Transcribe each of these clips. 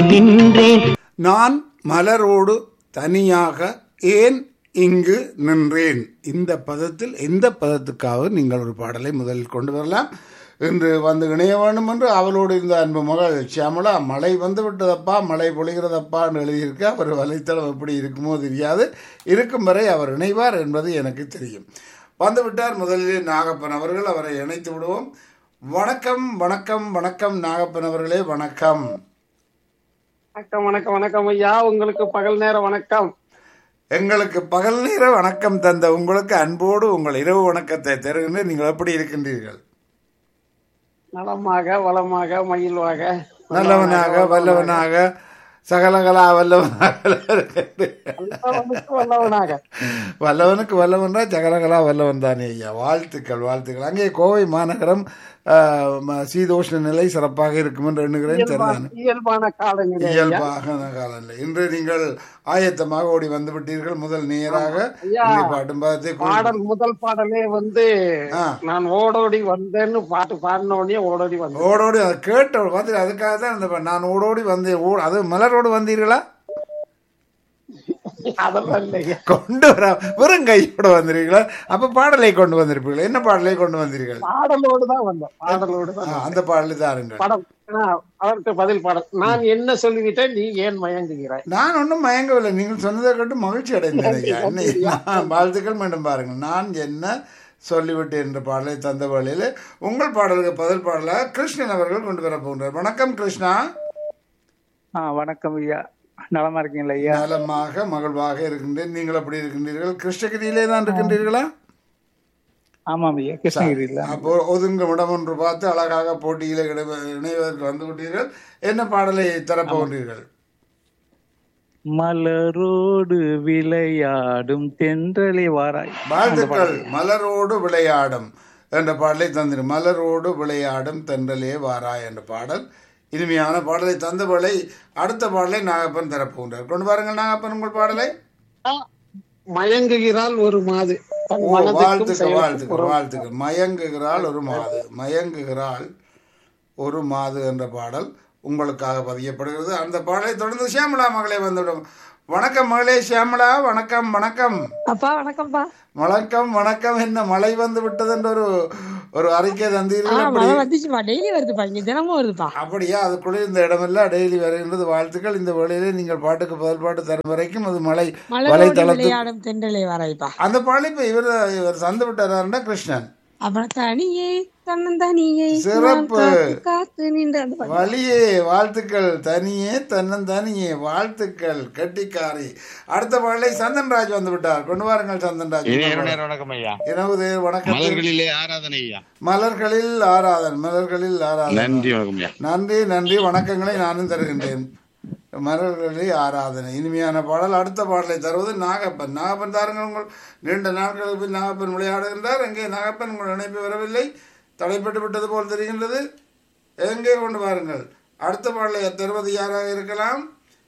நின்றேன் நான் மலரோடு தனியாக ஏன் இங்கு நின்றேன் இந்த பதத்தில் எந்த பதத்துக்காக நீங்கள் ஒரு பாடலை முதலில் கொண்டு வரலாம் இன்று வந்து இணைய வேண்டும் என்று அவளோடு இருந்த அன்பு மகள் சியாமலா மழை வந்து விட்டதப்பா மழை பொழிகிறதப்பான்னு எழுதியிருக்க அவர் வலைத்தளம் எப்படி இருக்குமோ தெரியாது இருக்கும் வரை அவர் இணைவார் என்பது எனக்கு தெரியும் வந்துவிட்டார் முதலில் நாகப்பன் அவர்கள் அவரை இணைத்து விடுவோம் வணக்கம் வணக்கம் வணக்கம் நாகப்பன் அவர்களே வணக்கம் வணக்கம் வணக்கம் வணக்கம் ஐயா உங்களுக்கு பகல் நேர வணக்கம் எங்களுக்கு பகல் நேர வணக்கம் தந்த உங்களுக்கு அன்போடு உங்கள் இரவு வணக்கத்தை தருகின்றேன் நீங்கள் எப்படி இருக்கின்றீர்கள் நலமாக வளமாக மகிழ்வாக நல்லவனாக வல்லவனாக சகலகலா வல்லவனாக இருக்கின்றேன். நல்லவனுக்கு வல்லவனாக வல்லவனுக்கு வல்லவன்றா சகலகலா வல்லவன் தானே ஐயா வாழ்த்துக்கள் வாழ்த்துக்கள் அங்கே கோவை மாநகரம் ஆ, ம- சீதோஷ்ண நிலை சிறப்பாக இருக்கும் என்று எண்ணுகிறேன் சரிதானே இயல்பான- இயல்பான காலநிலை ஐயா. இயல்பாக காலநிலை இன்று நீங்கள் ஆயத்தமாக ஓடி வந்து விட்டீர்கள் முதல் நேராக ஐயா, இங்கே பாட்டும் பாதத்தை கொண்டு- பாடல் முதல் பாடலே வந்து ஆ. நான் ஓடோடி வந்தேன்னு பாட்டு பாடின உடனே ஓடோடி வந்தேன் ஓடோடி அதை கேட்ட பார்த்து அதுக்காக தான் அந்த ப- நான் ஓடோடி வந்தேன் ஓ அது மலரோடு வந்தீர்களா அதெல்லாம் இல்லைங்க கொண்டு வர வெறும் கையோட வந்தீர்களா அப்ப பாடலை கொண்டு வந்திருப்பீங்களா என்ன பாடலை கொண்டு வந்தீர்கள் பாடலோடு தான் வந்தேன் பாடலோடு ஆ, தான் அந்த பாடலை தாருங்கள் படம் ஆ, அதற்கு பதில் பாடல் நான் என்ன சொல்லிவிட்டேன் நீ ஏன் மயங்குகிறாய் நான் ஒன்றும் மயங்கவில்லை நீங்கள் சொன்னதை கேட்டு மகிழ்ச்சி அடைந்தேன் ஐயா என்ன நான் வாழ்த்துக்கள் மீண்டும் பாருங்கள் நான் என்ன சொல்லிவிட்டேன் என்ற பாடலை தந்த வழியில் உங்கள் பாடலுக்கு பதில் பாடலாக கிருஷ்ணன் அவர்கள் கொண்டு வர போகிறார் வணக்கம் கிருஷ்ணா ஆ வணக்கம் ஐயா நலமா இருக்கீங்களா ஐயா நலமாக மகிழ்வாக இருக்கின்றேன் நீங்கள் எப்படி இருக்கின்றீர்கள் கிருஷ்ணகிரியிலே தான் இருக்கின்றீர்களா ஆமாம் ஐயா கிருஷ்ணகிரியில அப்போ ஒதுங்க இடம் ஒன்று பார்த்து அழகாக போட்டியில் இட- இணைவதற்கு வந்து விட்டீர்கள் என்ன பாடலை தரப்போகிறீர்கள் மலரோடு விளையாடும் தென்றலை வாராய் வாழ்த்துக்கள் மலரோடு விளையாடும் என்ற பாடலை தந்திரு மலரோடு விளையாடும் தென்றலே வாரா என்ற பாடல் இனிமையான பாடலை தந்தவளை அடுத்த பாடலை நாகப்பன் தரப்போகின்றார் கொண்டு பாருங்கள் நாகப்பன் உங்கள் பாடலை ஆ, மயங்குகிறாள் ஒரு மாது தன் ஓ, மனதுக்கும் வாழ்த்துக்கள் செயலுக்கும் வாழ்த்துக்கள் வாழ்த்துக்கள் மயங்குகிறாள் ஒரு மாது மயங்குகிறாள் ஒரு மாது என்ற பாடல் உங்களுக்காக பதியப்படுகிறது அந்த பாடலை தொடர்ந்து சியாமலா மகளே வந்துவிடும் வணக்கம் மகளே சியாமலா வணக்கம் வணக்கம் அப்பா வணக்கம்ப்பா வணக்கம் வணக்கம் என்ன மழை வந்து விட்டது என்ற ஒரு ஒரு அறிக்கை ஆ தந்தீர்கள் அப்படி மழை வந்துச்சுப்பா டெய்லி வருதுப்பா இங்க தினமும் வருதுப்பா அப்படியா அதுக்குள்ளே இந்த இடமெல்லாம் டெய்லி வருகின்றது வாழ்த்துக்கள் இந்த வேளையிலே நீங்கள் பாட்டுக்கு பதில் பாட்டு தரும் வரைக்கும் அது மழை மலரோடு வலைத்தளத்து விளையாடும் தென்றலை வரைப்பா அந்த பாடலை இப்ப இவர் இவர் சந்து விட்டாராருன்னா கிருஷ்ணன் அப்புறம் தனியே தன்னந்தனியே சிறப்பு. நான் காத்து காத்து நின்று அந்த பாட்டு. வழியே வாழ்த்துக்கள் தனியே தன்னந்தனியே வாழ்த்துக்கள் கெட்டிக்காரி அடுத்த பாடலை சந்தன்ராஜ் வந்து விட்டார் கொண்டு வாருங்கள் சந்தன்ராஜ் இனி இரவு நேர வணக்கம் ஐயா இரவு வணக்கம் மலர்களிலே ஆராதனை ஐயா மலர்களில் ஆராதன் மலர்களில் ஆராதன் நன்றி வணக்கம் ஐயா நன்றி நன்றி வணக்கங்களை நானும் தருகின்றேன் மலர்களை ஆராதனை இனிமையான பாடல் அடுத்த பாடலை தருவது நாகப்பன் நாகப்பன் தாருங்கள் உங்கள் நீண்ட நாட்களுக்கு பின் நாகப்பன் விளையாடுகின்றார் எங்கே நாகப்பன் உங்கள் இணைப்பு வரவில்லை தடைப்பட்டு விட்டது போல் தெரிகின்றது எங்கே கொண்டு வாருங்கள் அடுத்த பாடலை தருவது யாராக இருக்கலாம்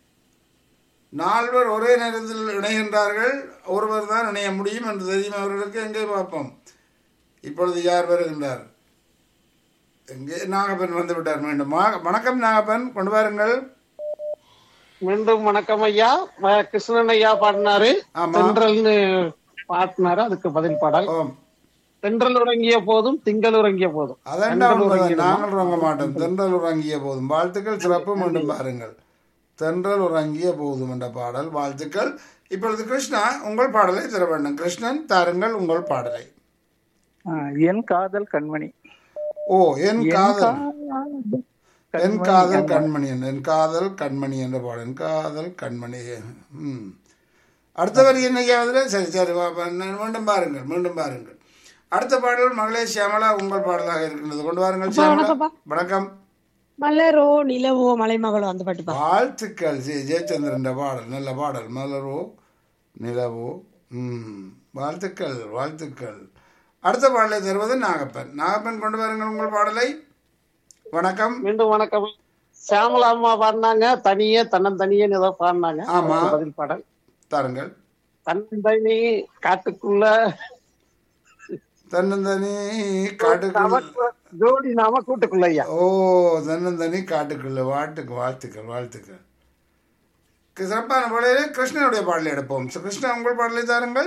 நால்வர் ஒரே நேரத்தில் இணைகின்றார்கள் ஒருவர் தான் இணைய முடியும் என்று தெரியும் அவர்களுக்கு எங்கே பார்ப்போம் இப்பொழுது யார் வருகின்றார் எங்கே நாகப்பன் வந்து விட்டார் மீண்டும் மா- வணக்கம் நாகப்பன் கொண்டு வாருங்கள் மீண்டும் வணக்கம் ஐயா வ- கிருஷ்ணன் ஐயா பாடினாரு ஆமா. தென்றல்னு பாடினாரு அதுக்கு பதில் பாடல் ஓம் தென்றல் உறங்கிய போதும் திங்கள் உறங்கிய போதும் அதான் தென்றல் உண்மைதான். உறங்கிடுமா? நாங்கள் உறங்க மாட்டோம் தென்றல் உறங்கிய போதும் வாழ்த்துக்கள் சிறப்பு மீண்டும் பாருங்கள் தென்றல் உறங்கிய போதும் என்ற பாடல் வாழ்த்துக்கள் இப்பொழுது கிருஷ்ணா உங்கள் பாடலை தர வேண்டும் கிருஷ்ணன் தாருங்கள் உங்கள் பாடலை ஆ, என் காதல் கண்மணி ஓ என் என் காதல் காதல் என் காதல் கண்மணி என்ற என் காதல் கண்மணி என்ற பாடல் என் காதல் கண்மணி ம் அடுத்த வரி என்னைக்காவது சரி சரி வா, வா, நான் மீண்டும் பாருங்கள் மீண்டும் பாருங்கள் அடுத்த பாடல் மகளே சியாமலா உங்கள் பாடலாக இருக்கின்றது கொண்டு வாருங்கள் அப்பா, சியாமலா வணக்கம்ப்பா. வணக்கம் மலரோ நிலவோ மலைமகளோ அந்த பாட்டுப்பா வாழ்த்துக்கள் ஜெய ஜெயச்சந்திரன் பாடல் நல்ல பாடல் மலரோ நிலவோ ம் வாழ்த்துக்கள் வாழ்த்துக்கள் அடுத்த பாடலை தருவது நாகப்பன் நாகப்பன் கொண்டு வாருங்கள் உங்கள் பாடலை வணக்கம் மீண்டும் வணக்கம் சியாமலா அம்மா பாடினாங்க தனியே தன்னந்தனியேன்னு ஏதோ பாடினாங்க ஆமா. அதுக்கு பதில் பாடல் தாருங்கள் தன்னந்தனி காட்டுக்குள்ள தன்னந்தனி காட்டுக்குள் ஜோடி நாம கூட்டுக்குள்ள ஐயா ஓ தன்னந்தனி காட்டுக்குள்ள வாழ்த்துக்கு வாழ்த்துக்கள் வாழ்த்துக்கள் கு- சிறப்பான பாடலே கிருஷ்ணனுடைய பாடலை எடுப்போம் சு- கிருஷ்ணா உங்கள் பாடலை தாருங்கள்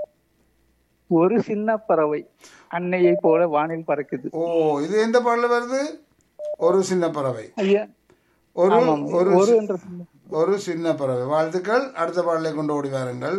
ஒரு சின்ன பறவை அன்னையை போல வானில் பறக்குது ஓ இது எந்த பாடல வருது ஒரு சின்ன பறவை ஐயா ஒரு ஆமாம் ஒரு ஒரு சி- என்ற சின்ன ஒரு சின்ன பறவை வாழ்த்துக்கள் அடுத்த பாடலை கொண்டு ஓடி வாருங்கள்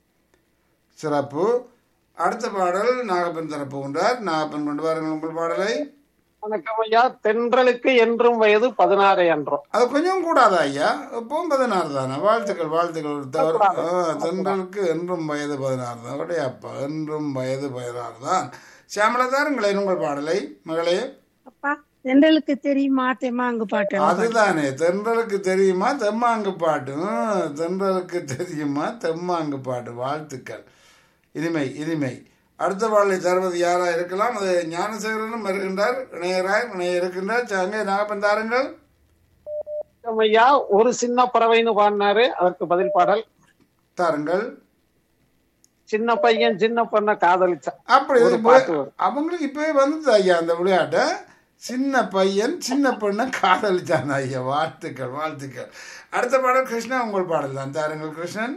சிறப்பு அடுத்த பாடல் நாகப்பன் தரப்பு கொண்டார் நாகப்பன் கொண்டு வாருங்கள் உங்கள் பாடலை வணக்கம் ஐயா தென்றலுக்கு என்றும் வயது பதினாறு என்றும் அது கொஞ்சம் கூடாதா ஐயா எப்பவும் பதினாறு தானே வாழ்த்துக்கள் வாழ்த்துக்கள் ஒரு தவறு ஆ, தென்றலுக்கு என்றும் வயது பதினாறு தான் உடையப்பா என்றும் வயது பதினாறு தான் சியாமலா தாருங்களேன் உங்கள் பாடலை மகளே அப்பா தென்றலுக்கு தெரியுமா தெம்மாங்கு பாட்டு அந்த பாட்டு. அதுதானே தென்றலுக்கு தெரியுமா தெம்மாங்கு பாட்டு ம், தென்றலுக்கு தெரியுமா தெம்மாங்கு பாட்டு வாழ்த்துக்கள் இனிமை இனிமை அடுத்த பாடலை தருவது யாரா இருக்கலாம் அது ஞானசேகரனும் வருகின்றார் இணையராய் இணைய இருக்கின்றார் அங்கே நாகப்பன் தாருங்கள் வணக்கம் ஐயா ஒரு சின்ன பறவைன்னு பாடினாரு அதற்கு பதில் பாடல் தாருங்கள் சின்ன பையன் சின்ன பொண்ண காதலிச்சான் அப்படி ஒரு இப்ப- பாட்டு வரும். அவங்களுக்கு இப்பவே வந்தது ஐயா அந்த விளையாட்டை சின்ன பையன் சின்ன பெண்ணை காதலிச்சான் ஐயா வாழ்த்துக்கள் வாழ்த்துக்கள் அடுத்த பாடல் கிருஷ்ணா உங்கள் பாடல் தான் தாருங்கள் கிருஷ்ணன்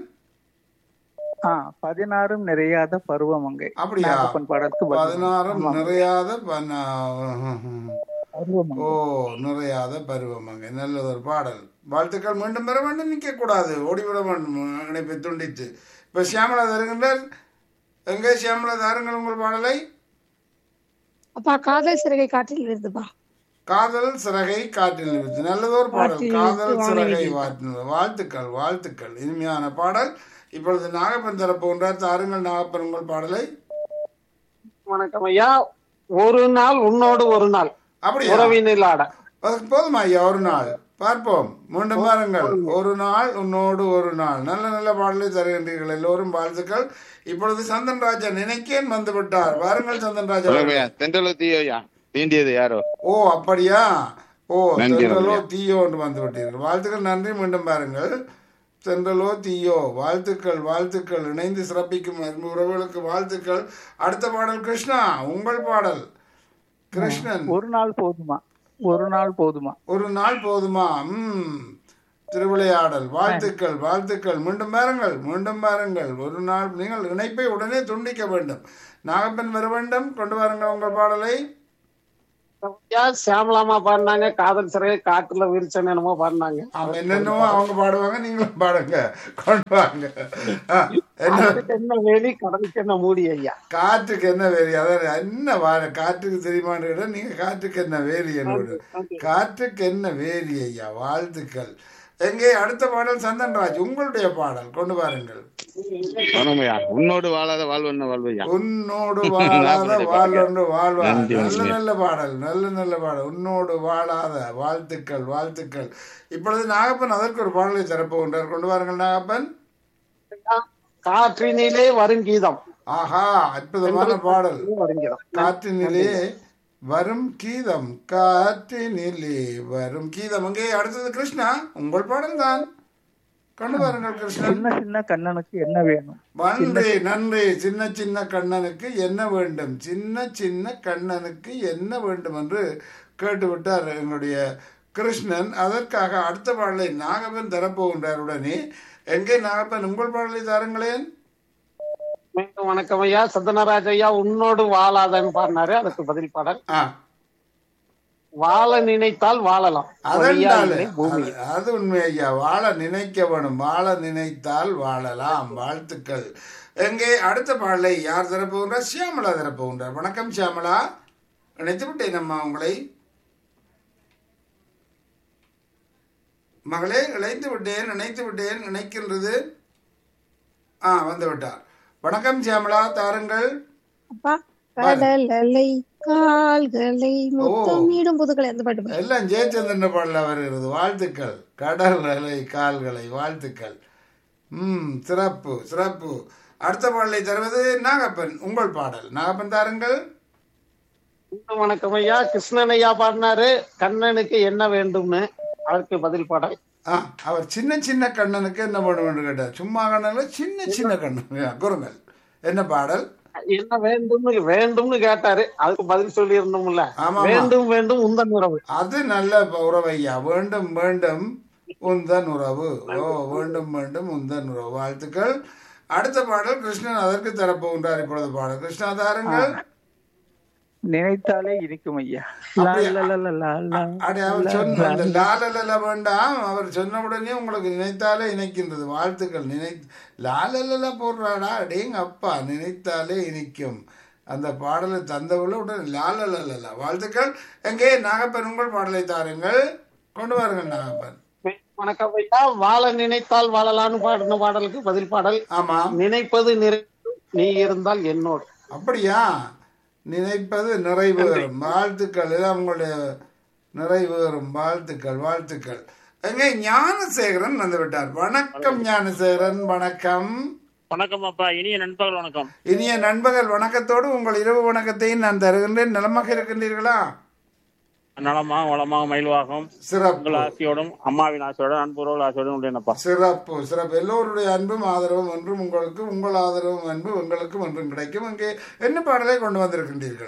ஆ பதினாறும் நிறையாத பருவமங்கை அப்படியா? நாகப்பன் பாடலுக்கு பதில். பதினாறும் ஆமாம். நிறையாத பன- பருவமங்கை ஓ நிறையாத பருவமங்க நல்லது ஒரு பாடல் வாழ்த்துக்கள் மீண்டும் பெற வேண்டும் நிற்க கூடாது ஓடிவிட வேண்டும் இணைப்பை துண்டித்து இப்ப சியாமலா தருகின்றார் எங்கே சியாமலா தாருங்கள் உங்கள் பாடலை அப்பா காதல் சிறகை காற்றில் இருக்குதுப்பா காதல் சிறகை காற்றில் நிறுத்து நல்லதொரு பாடல் காற்றில் காதல் நிறுத்து சிறகை வானவில் வாற்றினது வாழ்த்துக்கள் வாழ்த்துக்கள் இனிமையான பாடல் இப்பொழுது நாகப்பன் தரப்பு ஒன்றார் தாருங்கள் நாகப்பன் உங்கள் பாடலை வணக்கம் ஐயா ஒரு நாள் உன்னோடு ஒரு நாள் அப்படியா உறவினில் ஆட அதுக்கு போதுமா ஐயா ஒரு நாள் பார்ப்போம் மீண்டும் பாருங்கள் ஒரு நாள் உன்னோடு ஒரு நாள் நல்ல நல்ல பாடலை தருகின்றீர்கள் எல்லோரும் வாழ்த்துக்கள் இப்பொழுது சந்தன் ராஜா நினைக்கேன் வந்து விட்டார் வாருங்கள் சந்தன் ராஜா ஐயா தென்றலு தீயோயா தீண்டியது யாரோ ஓ அப்படியா ஓ நன்றி, தென்றலோ ரம்யா. தீயோ என்று வந்து விட்டீர்கள் வாழ்த்துக்கள் நன்றி மீண்டும் பாருங்கள் தென்றலோ தீயோ வாழ்த்துக்கள் வாழ்த்துக்கள் இணைந்து சிறப்பிக்கும் அன்பு உறவுகளுக்கு வாழ்த்துக்கள் அடுத்த பாடல் கிருஷ்ணா உங்கள் பாடல் கிருஷ்ணன் ஒரு நாள் போதுமா ஒரு நாள் போதுமா ஒரு நாள் போதுமா ம் திருவிளையாடல் வாழ்த்துக்கள் வாழ்த்துக்கள் மீண்டும் பாருங்கள் மீண்டும் பாருங்கள் ஒரு நாள் நீங்கள் இணைப்பை உடனே துண்டிக்க வேண்டும் நாகப்பன் வர வேண்டும் கொண்டு வாருங்கள் உங்கள் பாடலை ஐயா சியாமலாமா பாடினாங்க காதல் சிறையை காட்டுல விரிச்சன் என்னமோ பாடினாங்க அவன் என்னென்னமோ அவங்க பாடுவாங்க நீங்களும் பாடுங்க கொண்டு வாங்க ஆ, என்ன அதுக்கு என்ன வேலி கடலுக்கு என்ன மூடி ஐயா காற்றுக்கு என்ன வேலி அதான் என்ன வார காற்றுக்கு தெரியுமான்னு கேட்டா, நீங்க காற்றுக்கு என்ன வேலி என்னோட காற்றுக்கு என்ன வேலி ஐயா வாழ்த்துக்கள் எங்கே அடுத்த பாடல் சந்தன்ராஜ் உங்களுடைய பாடல் கொண்டு வாருங்கள் வணக்கம்யா உன்னோடு வாழாத வாழ்வென்ன வாழ்வையா உன்னோடு வாழாத வாழ்வொன்று வாழ்வார் நன்றி, நல்ல நன்றி. நல்ல பாடல் நல்ல நல்ல பாடல் உன்னோடு வாழாத வாழ்த்துக்கள் வாழ்த்துக்கள் இப்பொழுது நாகப்பன் அதற்கு ஒரு பாடலை தரப்போகின்றார் கொண்டு வாருங்கள் நாகப்பன் காற்றினிலே வருங்கீதம் ஆஹா அற்புதமான பாடல் வருங்கீதம் காற்றினிலே வரும் கீதம் காற்றினிலே வரும் கீதம் அங்கே அடுத்தது கிருஷ்ணா உங்கள் பாடல் தான் கொண்டு வாருங்கள் கிருஷ்ணன் சின்ன சின்ன கண்ணனுக்கு என்ன வேணும் நன்றி நன்றி சின்ன சின்ன கண்ணனுக்கு என்ன வேண்டும் சின்ன சின்ன கண்ணனுக்கு என்ன வேண்டும் என்று கேட்டுவிட்டார் எங்களுடைய கிருஷ்ணன் அதற்காக அடுத்த பாடலை நாகப்பன் தரப்போகின்றார் உடனே எங்கே நாகப்பன் உங்கள் பாடலை தாருங்களேன் மீண்டும் வணக்கம் ஐயா சந்தனராஜ் ஐயா உன்னோடு வாழாதன்னு பாடினாரு அதுக்கு பதில் பாடல் ஆ வாழ நினைத்தால் வாழலாம் வழியா அதென்றால் இல்லை பூமியில் அது- அது உண்மை ஐயா வாழ நினைக்க வேணும் வாழ நினைத்தால் வாழலாம் வாழ்த்துக்கள் எங்கே அடுத்த பாடலை யார் தரப்போகின்றார் சியாமலா தரப்போகின்றார் வணக்கம் சியாமலா நினைத்து விட்டேன் அம்மா உங்களை மகளே இழைத்து விட்டேன் நினைத்து விட்டேன் நினைக்கின்றது ஆ வந்து விட்டார் வணக்கம் சியாமலா தாருங்கள் அப்பா கடல் அலை கால்களை முத்தமிடும் புதுகளை அந்த பாட்டு பாடு. எல்லாம் ஜெயச்சந்திரன் பாடல வருகிறது வாழ்த்துக்கள் கடல் அலை கால்களை வாழ்த்துக்கள் ம் சிறப்பு சிறப்பு அடுத்த பாடலை தருவது நாகப்பன் உங்கள் பாடல் நாகப்பன் தாருங்கள் மீண்டும் வணக்கம் ஐயா கிருஷ்ணன் ஐயா பாடினாரு கண்ணனுக்கு என்ன வேண்டும்னு அதற்கு பதில் பாடல் ஆ அவர் சின்ன சின்ன கண்ணனுக்கு என்ன பண்ணுவேன்னு கேட்டார் சும்மா கண்ணனில் சின்ன சின்ன கண்ணன் குறுங்கள் என்ன பாடல் என்ன வேண்டும்னு வேண்டும்னு கேட்டாரு அதுக்கு பதில் சொல்லி இருந்தோம்ல ஆமா, ஆமா. வேண்டும் வேண்டும் உந்தன் உறவு அது நல்ல உறவு ஐயா வேண்டும் வேண்டும் உந்தன் உறவு ஓ வேண்டும் வேண்டும் உந்தன் உறவு வாழ்த்துக்கள் அடுத்த பாடல் கிருஷ்ணன் அதற்கு தரப்போகின்றார் இப்பொழுது பாடல் கிருஷ்ணா தாருங்கள் நினைத்தாலே இனிக்கும் ஐயா அப்படியா? லா, லா, லா, லா, லா, அடே அவர் சொன்ன அந்த லாலலல வேண்டாம் அவர் சொன்ன உடனே உங்களுக்கு நினைத்தாலே இணைக்கின்றது வாழ்த்துக்கள் நினை லாலலல போடுறாடா அடேங்க அப்பா நினைத்தாலே இனிக்கும் அந்த பாடலை தந்தவுள்ள உடனே லாலலல வாழ்த்துக்கள் எங்கே நாகப்பன் உங்கள் பாடலை தாருங்கள் கொண்டு வாருங்கள் நாகப்பன் வணக்கம் ஐயா வாழ நினைத்தால் வாழலான்னு பாடின பாடலுக்கு பதில் பாடல் ஆமாம் நினைப்பது நிறை நீ இருந்தால் என்னோடு அப்படியா நினைப்பது நிறைவேறும் வாழ்த்துக்கள் இதான் உங்களுடைய நிறைவேறும் வாழ்த்துக்கள் வாழ்த்துக்கள் எங்கே ஞானசேகரன் வந்து விட்டார் வணக்கம் ஞானசேகரன் வணக்கம் வணக்கம் அப்பா இனிய நண்பர்கள் வணக்கம் இனிய நண்பர்கள் வணக்கத்தோடு உங்கள் இரவு வணக்கத்தையும் நான் தருகின்றேன் நலமாக இருக்கின்றீர்களா நலமாக வளமாக மயில்வாகம் உங்கள் சிறப்பு ஆசையோடும் அம்மாவின் ஆசையோடும் அன்புறவுகள் ஆசையோடும் உள்ளேனப்பா சிறப்பு சிறப்பு எல்லோருடைய அன்பும் ஆதரவும் என்றும் உங்களுக்கு உங்கள் ஆதரவும் அன்பு உங்களுக்கும் என்றும் கிடைக்கும் இங்கே என்ன பாடலை கொண்டு வந்திருக்கின்றீர்கள்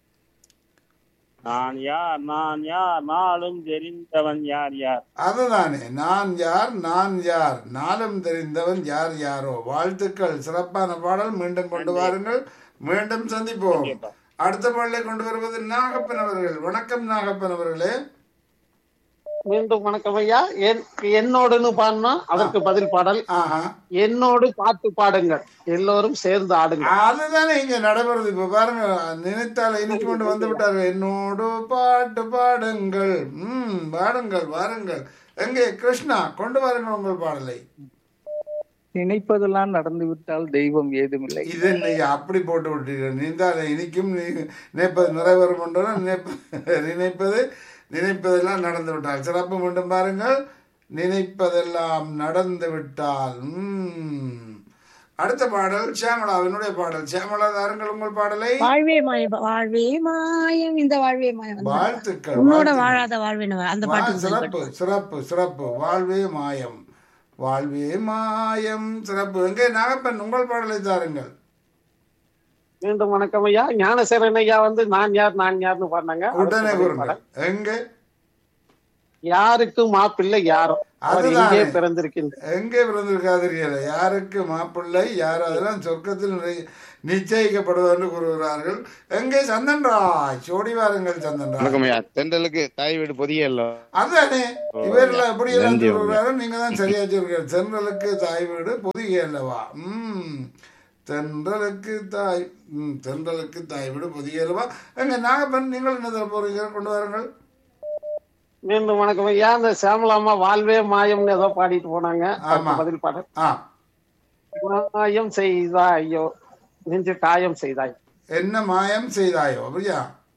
நான் யார் நான் யார் நாளும் தெரிந்தவன் யார் யார் அதுதானே நான் யார் நான் யார் நாளும் தெரிந்தவன் யார் யாரோ வாழ்த்துக்கள் சிறப்பான பாடல் மீண்டும் கொண்டு வாருங்கள் மீண்டும் சந்திப்போம் அடுத்த பாடலை கொண்டு வருவது நாகப்பன் அவர்கள் வணக்கம் நாகப்பன் அவர்களே மீண்டும் வணக்கம் ஐயா என்- என்னோடுன்னு பாடினா அதற்கு பதில் பாடல் ஆஹா என்னோடு பாட்டு பாடுங்கள் எல்லோரும் சேர்ந்து ஆடுங்கள் அதுதானே இங்க நடைபெறுது இப்ப பாருங்க நினைத்தால் இன்னைக்கு கொண்டு வந்து விட்டார்கள் என்னோடு பாட்டு பாடுங்கள் ம் பாடுங்கள் வாருங்கள் எங்கே கிருஷ்ணா கொண்டு வாருங்கள் உங்கள் பாடலை நினைப்பதெல்லாம் நடந்து விட்டால் தெய்வம் ஏதுமில்லை இது நீங்க அப்படி போட்டு விட்டீர்கள் நீந்தால் இனிக்கும் நீ- நினைப்பது நிறைவேறும் என்றால் நினைப்ப நினைப்பது நினைப்பதெல்லாம் நடந்து விட்டால் சிறப்பு மீண்டும் பாருங்கள் நினைப்பதெல்லாம் நடந்து விட்டால் ம். அடுத்த பாடல் சியாமலாவினுடைய பாடல் சியாமலா தாருங்கள் உங்கள் பாடலை வாழ்வே மாயம் வாழ்வே மாயம் இந்த வாழ்வே மாயம் அந்த- வாழ்த்துக்கள் உன்னோட வாழ்த்துக்கள். வாழாத வாழ்வே அந்த வா- பாட்டு சிறப்பு சிறப்பு சிறப்பு வாழ்வே மாயம் வாழ்வே மாயம் சிறப்பு எங்கே நாகப்பன் உங்கள் பாடலை தாருங்கள் மீண்டும் வணக்கம் ஐயா ஞானசேரன் ஐயா வந்து நான் யார் நான் யார்னு பாடினாங்க அதற்கு உடனே பதில் கூறுங்கள் பாடல். எங்கே யாருக்கு மாப்பிள்ளை யாரோ அவர் அதுதானே. இங்கே பிறந்திருக்கின்ற எங்கே பிறந்திருக்காதீர்கள் யாருக்கு மாப்பிள்ளை யார் அதெல்லாம் சொர்க்கத்தில் நிறை- நிச்சயிக்கப்படுவது என்று கூறுகிறார்கள் எங்கே சந்தன்ராஜ் ஓடி வாருங்கள் சந்தன்ராஜ் வணக்கம் ஐயா தென்றலுக்கு தாய் வீடு பொதிய இல்ல அதுதானே இவர்கள் எப்படி எல்லாம் நன்றி, சொல்கிறார்கள் நீங்க தான் சரியா சொல்றீர்கள் தென்றலுக்கு தாய் வீடு பொதிகை அல்லவா ம் தென்றலுக்கு தாய் ம் தென்றலுக்கு தாய் வீடு பொதிகை அல்லவா எங்க நாகப்பன் நீங்கள் என்ன தர போறீங்க கொண்டு வாருங்கள் மீண்டும் வணக்கம் ஐயா இந்த சேமலாமா வாழ்வே மாயம்னு ஏதோ பாடிட்டு போனாங்க ஆமா. அதுக்கு பதில் பாடல் ஆ மாயம் செய்தாயோ நெஞ்சு காயம் செய்தாய் என்ன மாயம் செய்தாயோ அப்படியா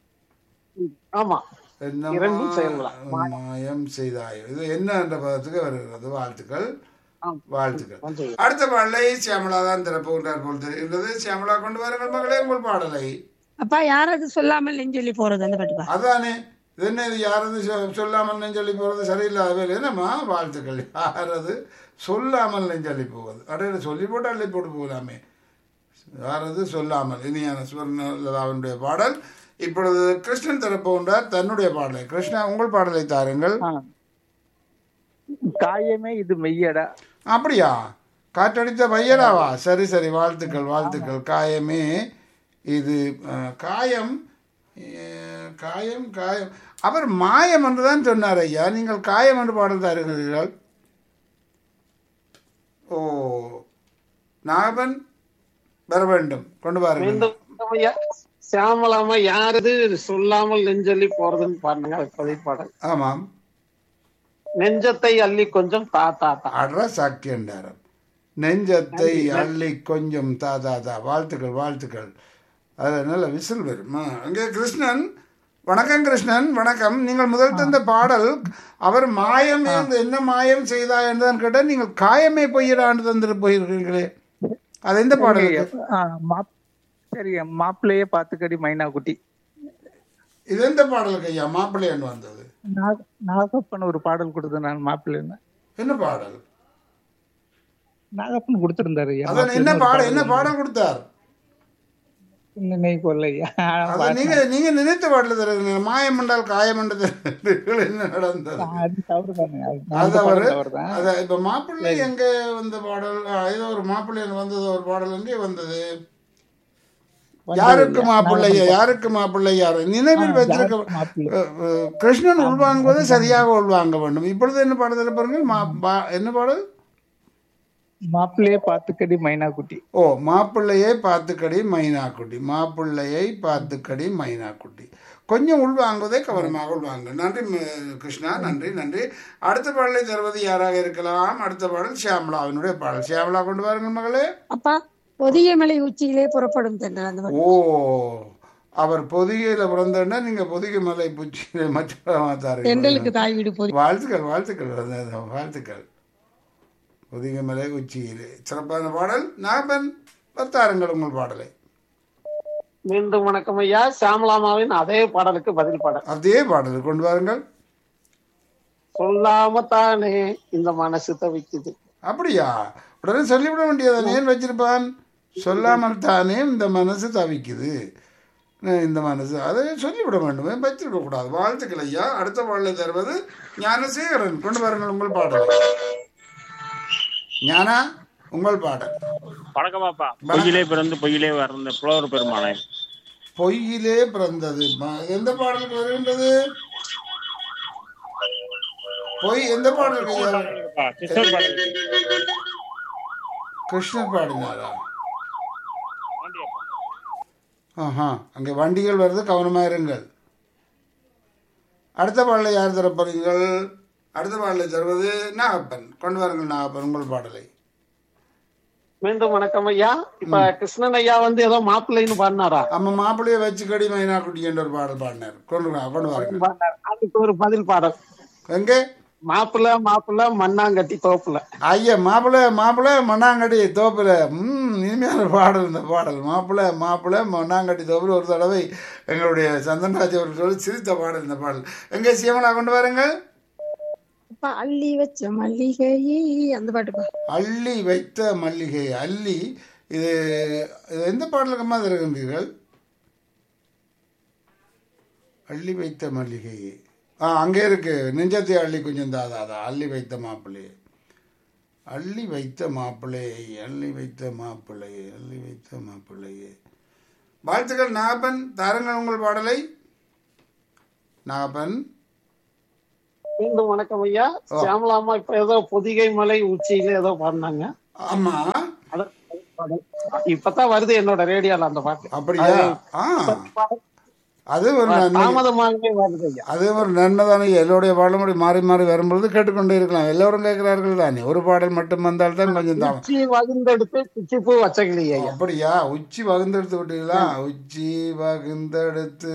ஆமா என்ன இரண்டும் மா- செயல்களாம். மாயம் செய்தாயோ இது என்ன என்ற பதத்துக்கு வருகிறது வாழ்த்துக்கள் ஆம். வாழ்த்துக்கள் கொஞ்சம் அடுத்த பாடலை சியாமலா தான் திறப்புகின்றார் போல் தெரிகின்றது சியாமலா கொண்டு வாருங்கள் மகளே உங்கள் பாடலை அப்பா யாராவது சொல்லாமல் நெஞ்சொல்லி போறது அந்த பாட்டுப்பா அதானே இது என்ன இது யாரது சொ- சொல்லாமல் நெஞ்சொல்லி போகிறது சரியில்லாத வேலை என்னம்மா வாழ்த்துக்கள் யாரது சொல்லாமல் நெஞ்சொல்லி போவது அடையில சொல்லி போட்டு அள்ளி போட்டு போகலாமே யாரது சொல்லாமல் இனியான சுவர்ணலதாவினுடைய பாடல் இப்பொழுது கிருஷ்ணன் தரப்போன்றார் தன்னுடைய பாடலை கிருஷ்ணா உங்கள் பாடலை தாருங்கள் ஆ. காயமே இது மெய்யடா அப்படியா காற்றடித்த பையனாவா சரி சரி வாழ்த்துக்கள் வாழ்த்துக்கள் காயமே இது அஹ், காயம் அஹ், காயம் காயம் அவர் மாயம் என்று தான் சொன்னார் ஐயா நீங்கள் காயம் என்று பாடல் தருகிறீர்கள் ஓ நாகபன் வர வேண்டும் கொண்டு வாருங்கள் மீண்டும் வணக்கம் ஐயா சியாமலாமா யாரது சொல்லாமல் நெஞ்சொல்லி போறதுன்னு பாருங்க அதுக்கு பதில் பாடல் ஆமாம் நெஞ்சத்தை அள்ளி கொஞ்சம் தா தா தா அட்ரா சாக்கியண்டாரம் நெஞ்சத்தை அள்ளி கொஞ்சம் தா தா தா வாழ்த்துக்கள் வாழ்த்துக்கள் அது நல்ல விசில் வரும் ஆ, அங்கே கிருஷ்ணன் வணக்கம் கிருஷ்ணன் வணக்கம் நீங்கள் முதல் தந்த பாடல் அவர் மாயம் என்று என்ன மாயம் செய்தா என்றுதான் கேட்டால் நீங்கள் காயமே பொய்யிடான்னு தந்துட்டு போயிருக்கீங்களே அது எந்த பாடல் ஆ, மாப்- சரி மாப்பிள்ளையே பாத்துக்கடி மைனா குட்டி இது எந்த பாடலுக்கு ஐயா மாப்பிள்ளையாண்டு வந்தது நாக- நாகப்பன் ஒரு பாடல் கொடுத்தேன் நான் மாப்பிள்ளைன்னு என்ன பாடல் நாகப்பன் கொடுத்திருந்தாரு ஐயா அதான் என்ன பாடல் என்ன பாடம் கொடுத்தார் நினைவு கொள்ளையா அது நீங்க நீங்க நினைத்த பாடல தருங்க மாயம் என்றால் காயம் என்றது என்ன நடந்தது அது தவறு தானே அது அது அந்த அவரு பாடல் தவறுதான். அத இப்ப மாப்பிள்ளை எங்க வந்த பாடல் ஆ, ஏதோ ஒரு மாப்பிள்ளை வந்தது ஒரு பாடல் எங்கே வந்தது யாருக்கு மாப்பிள்ளையா யாருக்கு மாப்பிள்ளை யாரு நினைவில் வைத்திருக்க மாப்பிள்ளை. அஹ், அஹ், கிருஷ்ணன் உள்வாங்குவது சரியாக உள்வாங்க வேண்டும் இப்பொழுது என்ன பாடல் பாருங்க மா- பா- என்ன பாடல் மாப்பிள்ளையே பாத்துக்கடி மைனா குட்டி ஓ மாப்பிள்ளையை பார்த்துக்கடி மைனாக்குட்டி மாப்பிள்ளையை பார்த்துக்கடி மைனாக்குட்டி கொஞ்சம் உள்வாங்குவதை கவனமாக உள்வாங்க நன்றி ம- கிருஷ்ணா நன்றி நன்றி அடுத்த பாடலை தருவது யாராக இருக்கலாம் அடுத்த பாடல் ஷியாமலாவினுடைய பாடல் ஷியாமலா கொண்டு வாருங்கள் மகளே அப்பா பொதிகை மலை உச்சியிலே புறப்படும் தென்றல் அந்த பாட்டு. ஓ அவர் பொதிகையில பிறந்தா நீங்க பொதிகை மலை பூச்சியில மற்ற தென்றலுக்கு தாய் வீடு பொதி வாழ்த்துக்கள் வாழ்த்துக்கள் அதான், வாழ்த்துக்கள் பொதிகை மலை உச்சியிலே சிறப்பான பாடல் நாகப்பன் பத்தாருங்கள் உங்கள் பாடலை மீண்டும் வணக்கம் ஐயா சாமலாமாவின் அதே பாடலுக்கு பதில் பாடல் அதே பாடல் கொண்டு வாருங்கள் சொல்லாம தானே இந்த மனசு தவிக்குது அப்படியா உடனே சொல்லிவிட வேண்டியது ஏன் வச்சிருப்பான் சொல்லாமல் தானே இந்த மனசு தவிக்குது அஹ் இந்த மனசு அதை சொல்லிவிட வேண்டும் ஏன் வச்சிருக்க கூடாது வாழ்த்துக்கள் ஐயா அடுத்த பாடலை தருவது ஞானசேகரன் கொண்டு வாருங்கள் உங்கள் பாடல் ஞானா உங்கள் பாடல் வணக்கமாப்பா பொய்யிலே பிறந்து பொய்யிலே வளர்ந்த புலவர் பெருமானே பொய்யிலே பிறந்தது ம- எந்த பாடலுக்கு வருகின்றது பொய் எந்த பாடலுக்கு ஐயா? அப்பா, கிருஷ்ணர் பாடல். கிருஷ்ணர் பாடினாரா பாண்டியப்பா. ஆஹா அங்கே வண்டிகள் வருது கவனமாக இருங்கள் அடுத்த பாடலை யார் தர போறீங்கள் அடுத்த பாடலை தருவது நாகப்பன் கொண்டு வாருங்கள் நாகப்பன் உங்கள் பாடலை மீண்டும் வணக்கம் ஐயா இப்ப கிருஷ்ணன் ஐயா வந்து ஏதோ மாப்பிள்ளைன்னு பாடினாரா அம்மா மாப்பிள்ளையை வச்சு கடி மைனா குட்டி என்ற ஒரு பாடல் பாடினார் கொண்டு வா கொண்டு வாருங்கள் பாடினார். அதுக்கு ஒரு பதில் பாடல் எங்கே மாப்பிள்ளை மாப்பிள்ளை மண்ணாங்கட்டி தோப்புல ஐயா மாப்பிள்ளை மாப்பிள்ளை மண்ணாங்கட்டி தோப்பில் ம் இனிமையான பாடல் இந்த பாடல் மாப்பிள்ளை மாப்பிள்ளை மண்ணாங்கட்டி தோப்பில் ஒரு தடவை எங்களுடைய சந்தன்ராஜ் அவர்கள் சொல்லி சிரித்த பாடல் இந்த பாடல் எங்கே சியமலா கொண்டு வாருங்கள் அப்பா அள்ளி வச்ச மல்லிகையே அந்த பாட்டுப்பா அள்ளி வைத்த மல்லிகை அள்ளி இது இது எந்த பாடலுக்கமாக தருகின்றீர்கள் அள்ளி வைத்த மல்லிகை ஆ அங்கே இருக்கு நெஞ்சத்தை அள்ளி கொஞ்சம் தாதா அதா அள்ளி வைத்த மாப்பிள்ளை அள்ளி வைத்த மாப்பிள்ளை அள்ளி வைத்த மாப்பிள்ளை அள்ளி வைத்த மாப்பிள்ளையே வாழ்த்துக்கள் நாகப்பன் தாருங்கள் உங்கள் பாடலை நாகப்பன் மீண்டும் வணக்கம் ஐயா சாமலாமா இப்ப ஏதோ பொதிகை மலை உச்சியில ஏதோ பாடினாங்க ஆமா அத- பாடல். இப்பதான் வருது என்னோட ரேடியோல அந்த பாட்டு அப்படியா ஆ அது ஒரு நன்மை தாமதமாகவே வருது ஐயா அது ஒரு நன்மை தானே எல்லோருடைய பாடலும் அப்படி மாறி மாறி வரும்பொழுது கேட்டுக்கொண்டே இருக்கலாம் எல்லோரும் கேட்கிறார்கள் தானே ஒரு பாடல் மட்டும் வந்தால் தான் கொஞ்சம் தான் உச்சி வகுந்தெடுத்து குச்சிப்பூ வச்சகிளி ஐயா அப்படியா உச்சி வகுந்தெடுத்து விட்டீங்களா உச்சி வகுந்தெடுத்து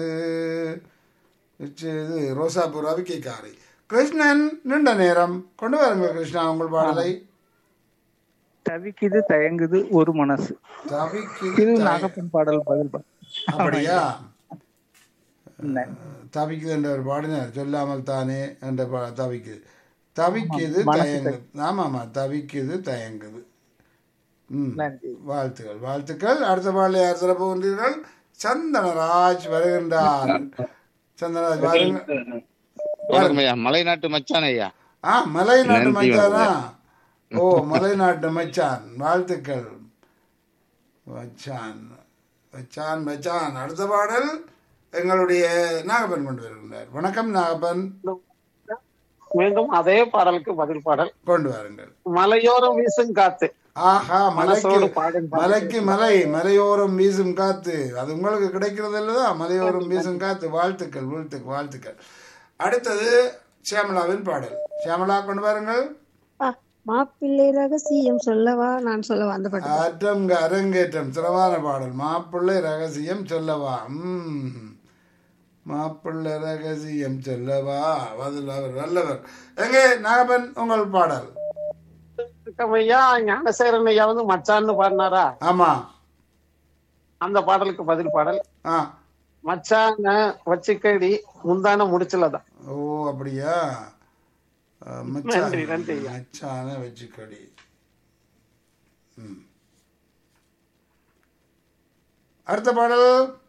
உச்சி இது ரோசாப்பூர் அவிக்கைக்காரி கிருஷ்ணன் நீண்ட நேரம் கொண்டு வாருங்கள் கிருஷ்ணா உங்கள் பாடலை தவிக்குது தயங்குது ஒரு மனசு இது தவிக்குது நாகப்பன் பாடல் பதில் பா- அப்படியா நன்றி. தவிக்குது என்ற ஒரு பாடினார் சொல்லாமல் தானே என்ற பா- தவிக்குது தவிக்குது தயங்குது ஆமா ஆமா தவிக்குது தயங்குது ம் நன்றி வாழ்த்துக்கள் வாழ்த்துக்கள் அடுத்த பாடலை யார் தர போகின்றீர்கள் சந்தனராஜ் வருகின்றார் சந்தனராஜ் வாருங்க வணக்கம் ஐயா மலைநாட்டு மச்சான் ஐயா ஆ மலை நாட்டு நன்றி, மச்சானா ஓ மலை நாட்டு மச்சான் வாழ்த்துக்கள் மச்சான் மச்சான் மச்சான் அடுத்த பாடல் எங்களுடைய நாகப்பன் கொண்டு வருகின்றார் வணக்கம் நாகப்பன் மீண்டும் அதே பாடலுக்கு பதில் பாடல் கொண்டு வாருங்கள் மலையோரம் வீசும் காத்து ஆஹா மலைக்கு மனசோடு பாடும் பாட்டு. மலைக்கு மலை மலையோரம் வீசும் காத்து அது உங்களுக்கு கிடைக்கிறது இல்லதா மலையோரம் வீசும் காத்து வாழ்த்துக்கள் வாழ்த்துக்கள் வாழ்த்துக்கள் அடுத்தது சியாமலாவின் பாடல் சியாமலா கொண்டு வாருங்கள் அப்பா மாப்பிள்ளை ரகசியம் சொல்லவா நான் சொல்லவா அந்த பாட்டு ஆற்றம் அரங்கேற்றம் சிறவான பாடல் மாப்பிள்ளை ரகசியம் சொல்லவா ம் மாப்பிள்ளை ரகசியம் சொல்லவா பதில் அவர் வல்லவர் எங்கே நாகப்பன் உங்கள் பாடல் வணக்கம் ஐயா ஞானசேகரன் ஐயா வந்து மச்சான்னு பாடினாரா ஆமா அந்த பாடலுக்கு பதில் பாடல் ஆ மச்சான வச்சுக்கடி முந்தான முடிச்சுலதான் ஓ அப்படியா அஹ், மச்சான் நன்றி, நன்றி ஐயா. மச்சான வச்சுக்கடி ம். அடுத்த பாடல்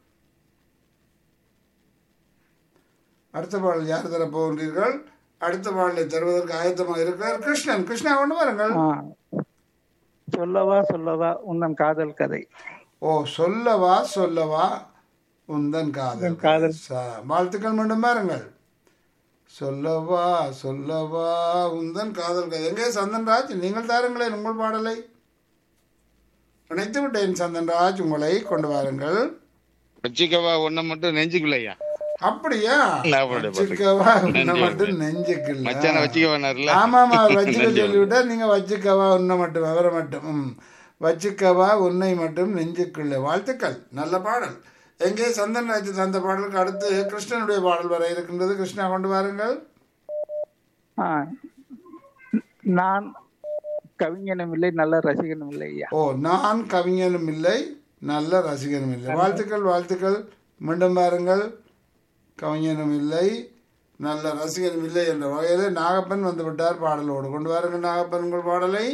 அடுத்த பாடல் யார் தர போகின்றீர்கள் அடுத்த பாடலை தருவதற்கு ஆயத்தமாக இருக்கிறார் கிருஷ்ணன் கிருஷ்ணா கொண்டு வாருங்கள் ஆ. சொல்லவா சொல்லவா உன்னன் காதல் கதை ஓ சொல்லவா சொல்லவா உந்தன் காதல் உந்தன் காதல். ச- வாழ்த்துக்கள் மீண்டும் பாருங்கள் சொல்லவா சொல்லவா உந்தன் காதல் கதை எங்கே சந்தன்ராஜ் நீங்கள் தாருங்களேன் உங்கள் பாடலை நினைத்து விட்டேன் சந்தன்ராஜ் உங்களை கொண்டு வாருங்கள் வச்சுக்கவா ஒன்ன மட்டும் நெஞ்சுக்குள்ளையா அப்படியா இல்ல, அவருடைய பாட்டு. வச்சுக்கவா உன்னை நன்றி, மட்டும் நெஞ்சுக்குள்ள மச்சான வச்சுக்கவானார்ல ஆமாமா வச்சுக்க சொல்லிவிட்டா நீங்க வச்சுக்கவா உன்னை மட்டும் அவரை மட்டும் ம். வச்சுக்கவா உன்னை மட்டும் நெஞ்சுக்குள்ள வாழ்த்துக்கள் நல்ல பாடல் எங்கே சந்தன் ராஜ் தந்த பாடலுக்கு அடுத்து கிருஷ்ணனுடைய பாடல் வர இருக்கின்றது கிருஷ்ணா கொண்டு வாருங்கள் ஆ. நான் கவிஞனும் இல்லை நல்ல ரசிகனும் இல்லை ஐயா ஓ நான் கவிஞனும் இல்லை நல்ல ரசிகனும் இல்லை வாழ்த்துக்கள் வாழ்த்துக்கள் மீண்டும் பாருங்கள் கவிஞனும் இல்லை நல்ல ரசிகனும் இல்லை என்ற வகையில் நாகப்பன் வந்து விட்டார் பாடலோடு கொண்டு வாருங்கள் நாகப்பன் உங்கள் பாடலை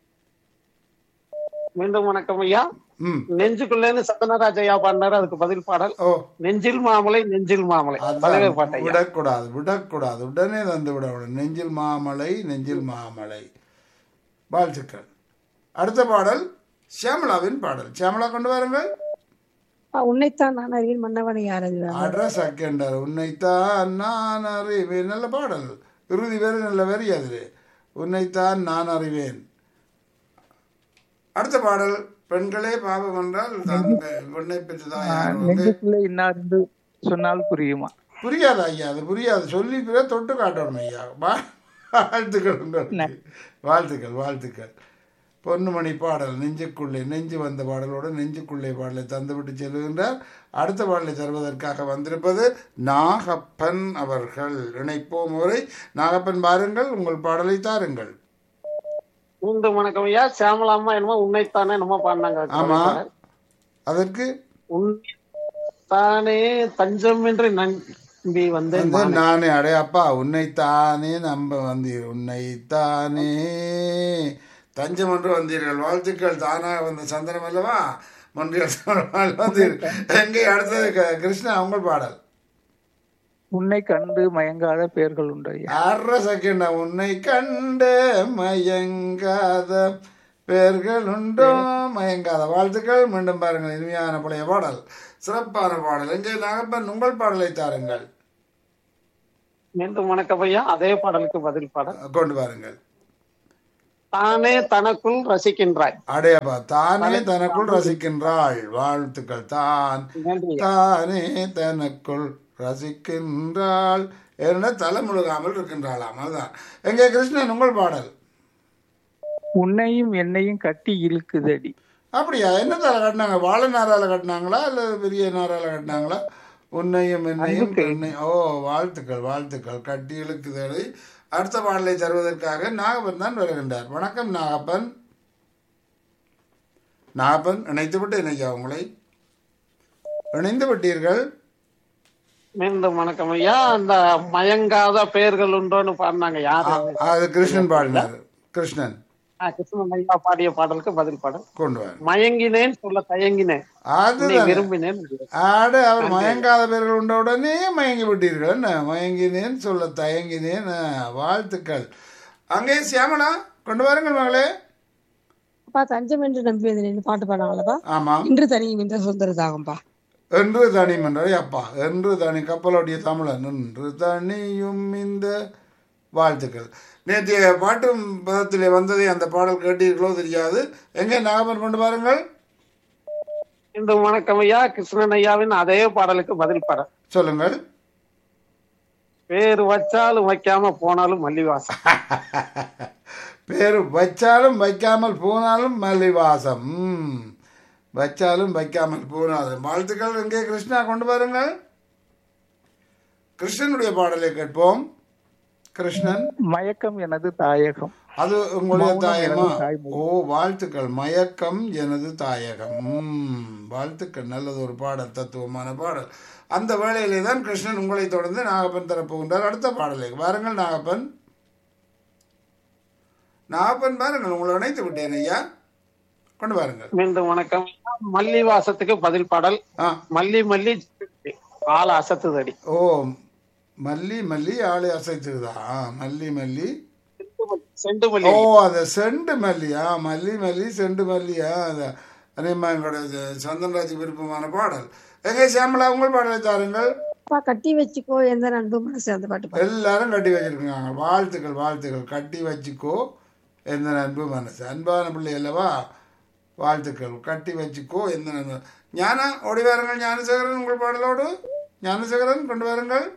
மீண்டும் வணக்கம் ஐயா ம் நெஞ்சுக்குள்ளேன்னு சத்தனராஜ் ஐயா பாடினாரு அதுக்கு பதில் பாடல் ஓ நெஞ்சில் மாமலை நெஞ்சில் மாமலை பலவே அதான் பாட்டு ஐயா விடக்கூடாது விடக்கூடாது உடனே தந்து விடக்கூடாது நெஞ்சில் மாமலை நெஞ்சில் மாமலை வாழ்த்துக்கள் அடுத்த பாடல் சியாமலாவின் பாடல் சியாமலா கொண்டு வாருங்கள் ஆ, உன்னைத்தான் நான் அறிவேன் மன்னவனை யார் அறிவார் அட்ரஸ் செகண்டர் உன்னைத்தான் நான் அறிவேன் நல்ல பாடல் இறுதி வேறு நல்ல வரி அது உன்னைத்தான் நான் அறிவேன் அடுத்த பாடல் பெண்களே பாவம் என்றால் தான் பெ- பெண்ணை பெற்றுதான் யார் வந்து- நெஞ்சுக்குள்ளே இன்னார் என்று சொன்னால் புரியுமா புரியாது ஐயா அது புரியாது சொல்லி பிற தொட்டு காட்டணும் ஐயா வா- வாழ்த்துக்கள் உங்களுக்கு வாழ்த்துக்கள் வாழ்த்துக்கள் பொன்னுமணி பாடல் நெஞ்சுக்குள்ளே நெஞ்சு வந்த பாடலோடு நெஞ்சுக்குள்ளே பாடலை தந்துவிட்டு செல்கின்றார் அடுத்த பாடலை தருவதற்காக வந்திருப்பது நாகப்பன் அவர்கள் இணைப்போம் முறை நாகப்பன் பாருங்கள் உங்கள் பாடலை தாருங்கள் மீண்டும் வணக்கம் ஐயா சியாமலா அம்மா என்னமோ உன்னைத்தானே என்னமோ பாடினாங்க அதுக்கு ஆமா பதில் பாடல். அதற்கு உன்னைத்தானே தஞ்சம் என்று நம்பி வந்தேன் வந்து நானே அடே அப்பா உன்னைத்தானே நம்ப வந்தீர் உன்னைத்தானே தஞ்சம் என்று வந்தீர்கள் வாழ்த்துக்கள் தானாக வந்த சந்தனம் அல்லவா மன்றியல் வந்தீர் எங்கே அடுத்தது க- கிருஷ்ணா உங்கள் பாடல் உன்னை கண்டு மயங்காத பெயர்கள் உண்டு ஐயா அரை செகண்ட் உன்னை கண்டு மயங்காத பேர்கள் உண்டோ மயங்காத வாழ்த்துக்கள் மீண்டும் பாருங்கள் இனிமையான பழைய பாடல் சிறப்பான பாடல் எங்கே நாகப்பன் உங்கள் பாடலை தாருங்கள் மீண்டும் வணக்கம் ஐயா அதே பாடலுக்கு பதில் பாடல் கொண்டு வாருங்கள் தானே தனக்குள் ரசிக்கின்றாய் அடையப்பா தானே தனக்குள் ரசிக்கின்றாள் வாழ்த்துக்கள் தான் நன்றி ஐயா. தானே தனக்குள் ரசிக்கின்றாள் என்ன தலை முழுகாமல் இருக்கின்றாளாம் அதுதான் எங்கே கிருஷ்ணன் உங்கள் பாடல் உன்னையும் என்னையும் கட்டி இழுக்குதடி அப்படியா என்ன தலை கட்டினாங்க வாழை நாரால கட்டினாங்களா அல்லது பெரிய நாரால கட்டினாங்களா உன்னையும் என்னையும் கண்ணை ஓ வாழ்த்துக்கள் வாழ்த்துக்கள் கட்டி இழுக்குதலை அடுத்த பாடலை தருவதற்காக நாகப்பன் தான் வருகின்றார் வணக்கம் நாகப்பன் நாகப்பன் இணைத்து விட்டேன் ஐயா உங்களை இணைந்து விட்டீர்கள் மீண்டும் வணக்கம் ஐயா அந்த மயங்காத பெயர்கள் உண்டோன்னு பாடினாங்க யாரு அது கிருஷ்ணன் பாடினார் கிருஷ்ணன் ஆ, கிருஷ்ணன் ஐயா பாடிய பாடலுக்கு பதில் பாடல் கொண்டு வாங்க மயங்கினேன் சொல்ல தயங்கினேன் உன்னை அதுதான் விரும்பினேன் ஆடு அவர் மயங்காத பேர்கள் உண்ட உடனே மயங்கி விட்டீர்கள் என்ன மயங்கினேன் சொல்ல தயங்கினேன் ஆ, வாழ்த்துக்கள் அங்கே சியாமலா கொண்டு வாருங்கள் மகளே அப்பா தஞ்சம் என்று நம்பி வந்தேன் பாட்டு பாடாங்களப்பா ஆமாம் இன்று தனியும் இந்த சுதந்திர தாகம்பா என்று தனியும் என்றார் அப்பா என்று தனி கப்பலோடைய தமிழன் என்று தனியும் இந்த வாழ்த்துக்கள் நேற்றைய பாட்டு பதத்திலே வந்ததை அந்த பாடல் கேட்டீர்களோ தெரியாது எங்கே நாகப்பன் கொண்டு வாருங்கள் மீண்டும் வணக்கம் ஐயா கிருஷ்ணன் ஐயாவின் அதே பாடலுக்கு பதில் பாடல் சொல்லுங்கள் பேரு வச்சாலும் வைக்காம போனாலும் மல்லிவாசம் பேரு வச்சாலும் வைக்காமல் போனாலும் மல்லிவாசம் ம். வச்சாலும் வைக்காமல் போனாலும் வாழ்த்துக்கள் எங்கே கிருஷ்ணா கொண்டு வாருங்கள் கிருஷ்ணனுடைய பாடலை கேட்போம் கிருஷ்ணன் மயக்கம் எனது தாயகம் அது உங்களுடைய மௌனம் தாயமா எனது தாய்மொழி. ஓ வாழ்த்துக்கள் மயக்கம் எனது தாயகம் ம், வாழ்த்துக்கள் நல்லது ஒரு பாடல் தத்துவமான பாடல் அந்த வேளையிலே தான் கிருஷ்ணன் உங்களை தொடர்ந்து நாகப்பன் தரப்போகின்றார் அடுத்த பாடலை வாருங்கள் நாகப்பன் நாகப்பன் பாருங்கள் உங்களை இணைத்து விட்டேன் ஐயா கொண்டு வாருங்கள் மீண்டும் வணக்கம் மல்லி வாசத்துக்கு பதில் பாடல் ஆ மல்லி மல்லி ஆள் அசத்துதடி ஓ மல்லி மல்லி ஆளு அசைத்துதா ஆ, மல்லி மல்லி செண்டு ஓ மல்லி அந்த செண்டு மல்லியா மல்லி மல்லி செண்டு மல்லியா அந்த அதேமா எங்களோட சந்தன்ராஜ் விருப்பமான பாடல் எங்க சியாமலா உங்கள் பாடலை தாருங்கள் அப்பா கட்டி வச்சுக்கோ எந்த நண்பு மனசு அந்த பாட்டு பாடு. எல்லாரும் கட்டி வச்சிருக்காங்க வாழ்த்துக்கள் வாழ்த்துக்கள் கட்டி வச்சுக்கோ எந்த நண்பு மனசு அன்பான பிள்ளை அல்லவா வாழ்த்துக்கள் கட்டி வச்சுக்கோ எந்த நண்பு ஞானா ஓடி வாருங்கள் ஞானசேகரன் உங்கள் பாடலோடு ஞானசேகரன் கொண்டு வாருங்கள்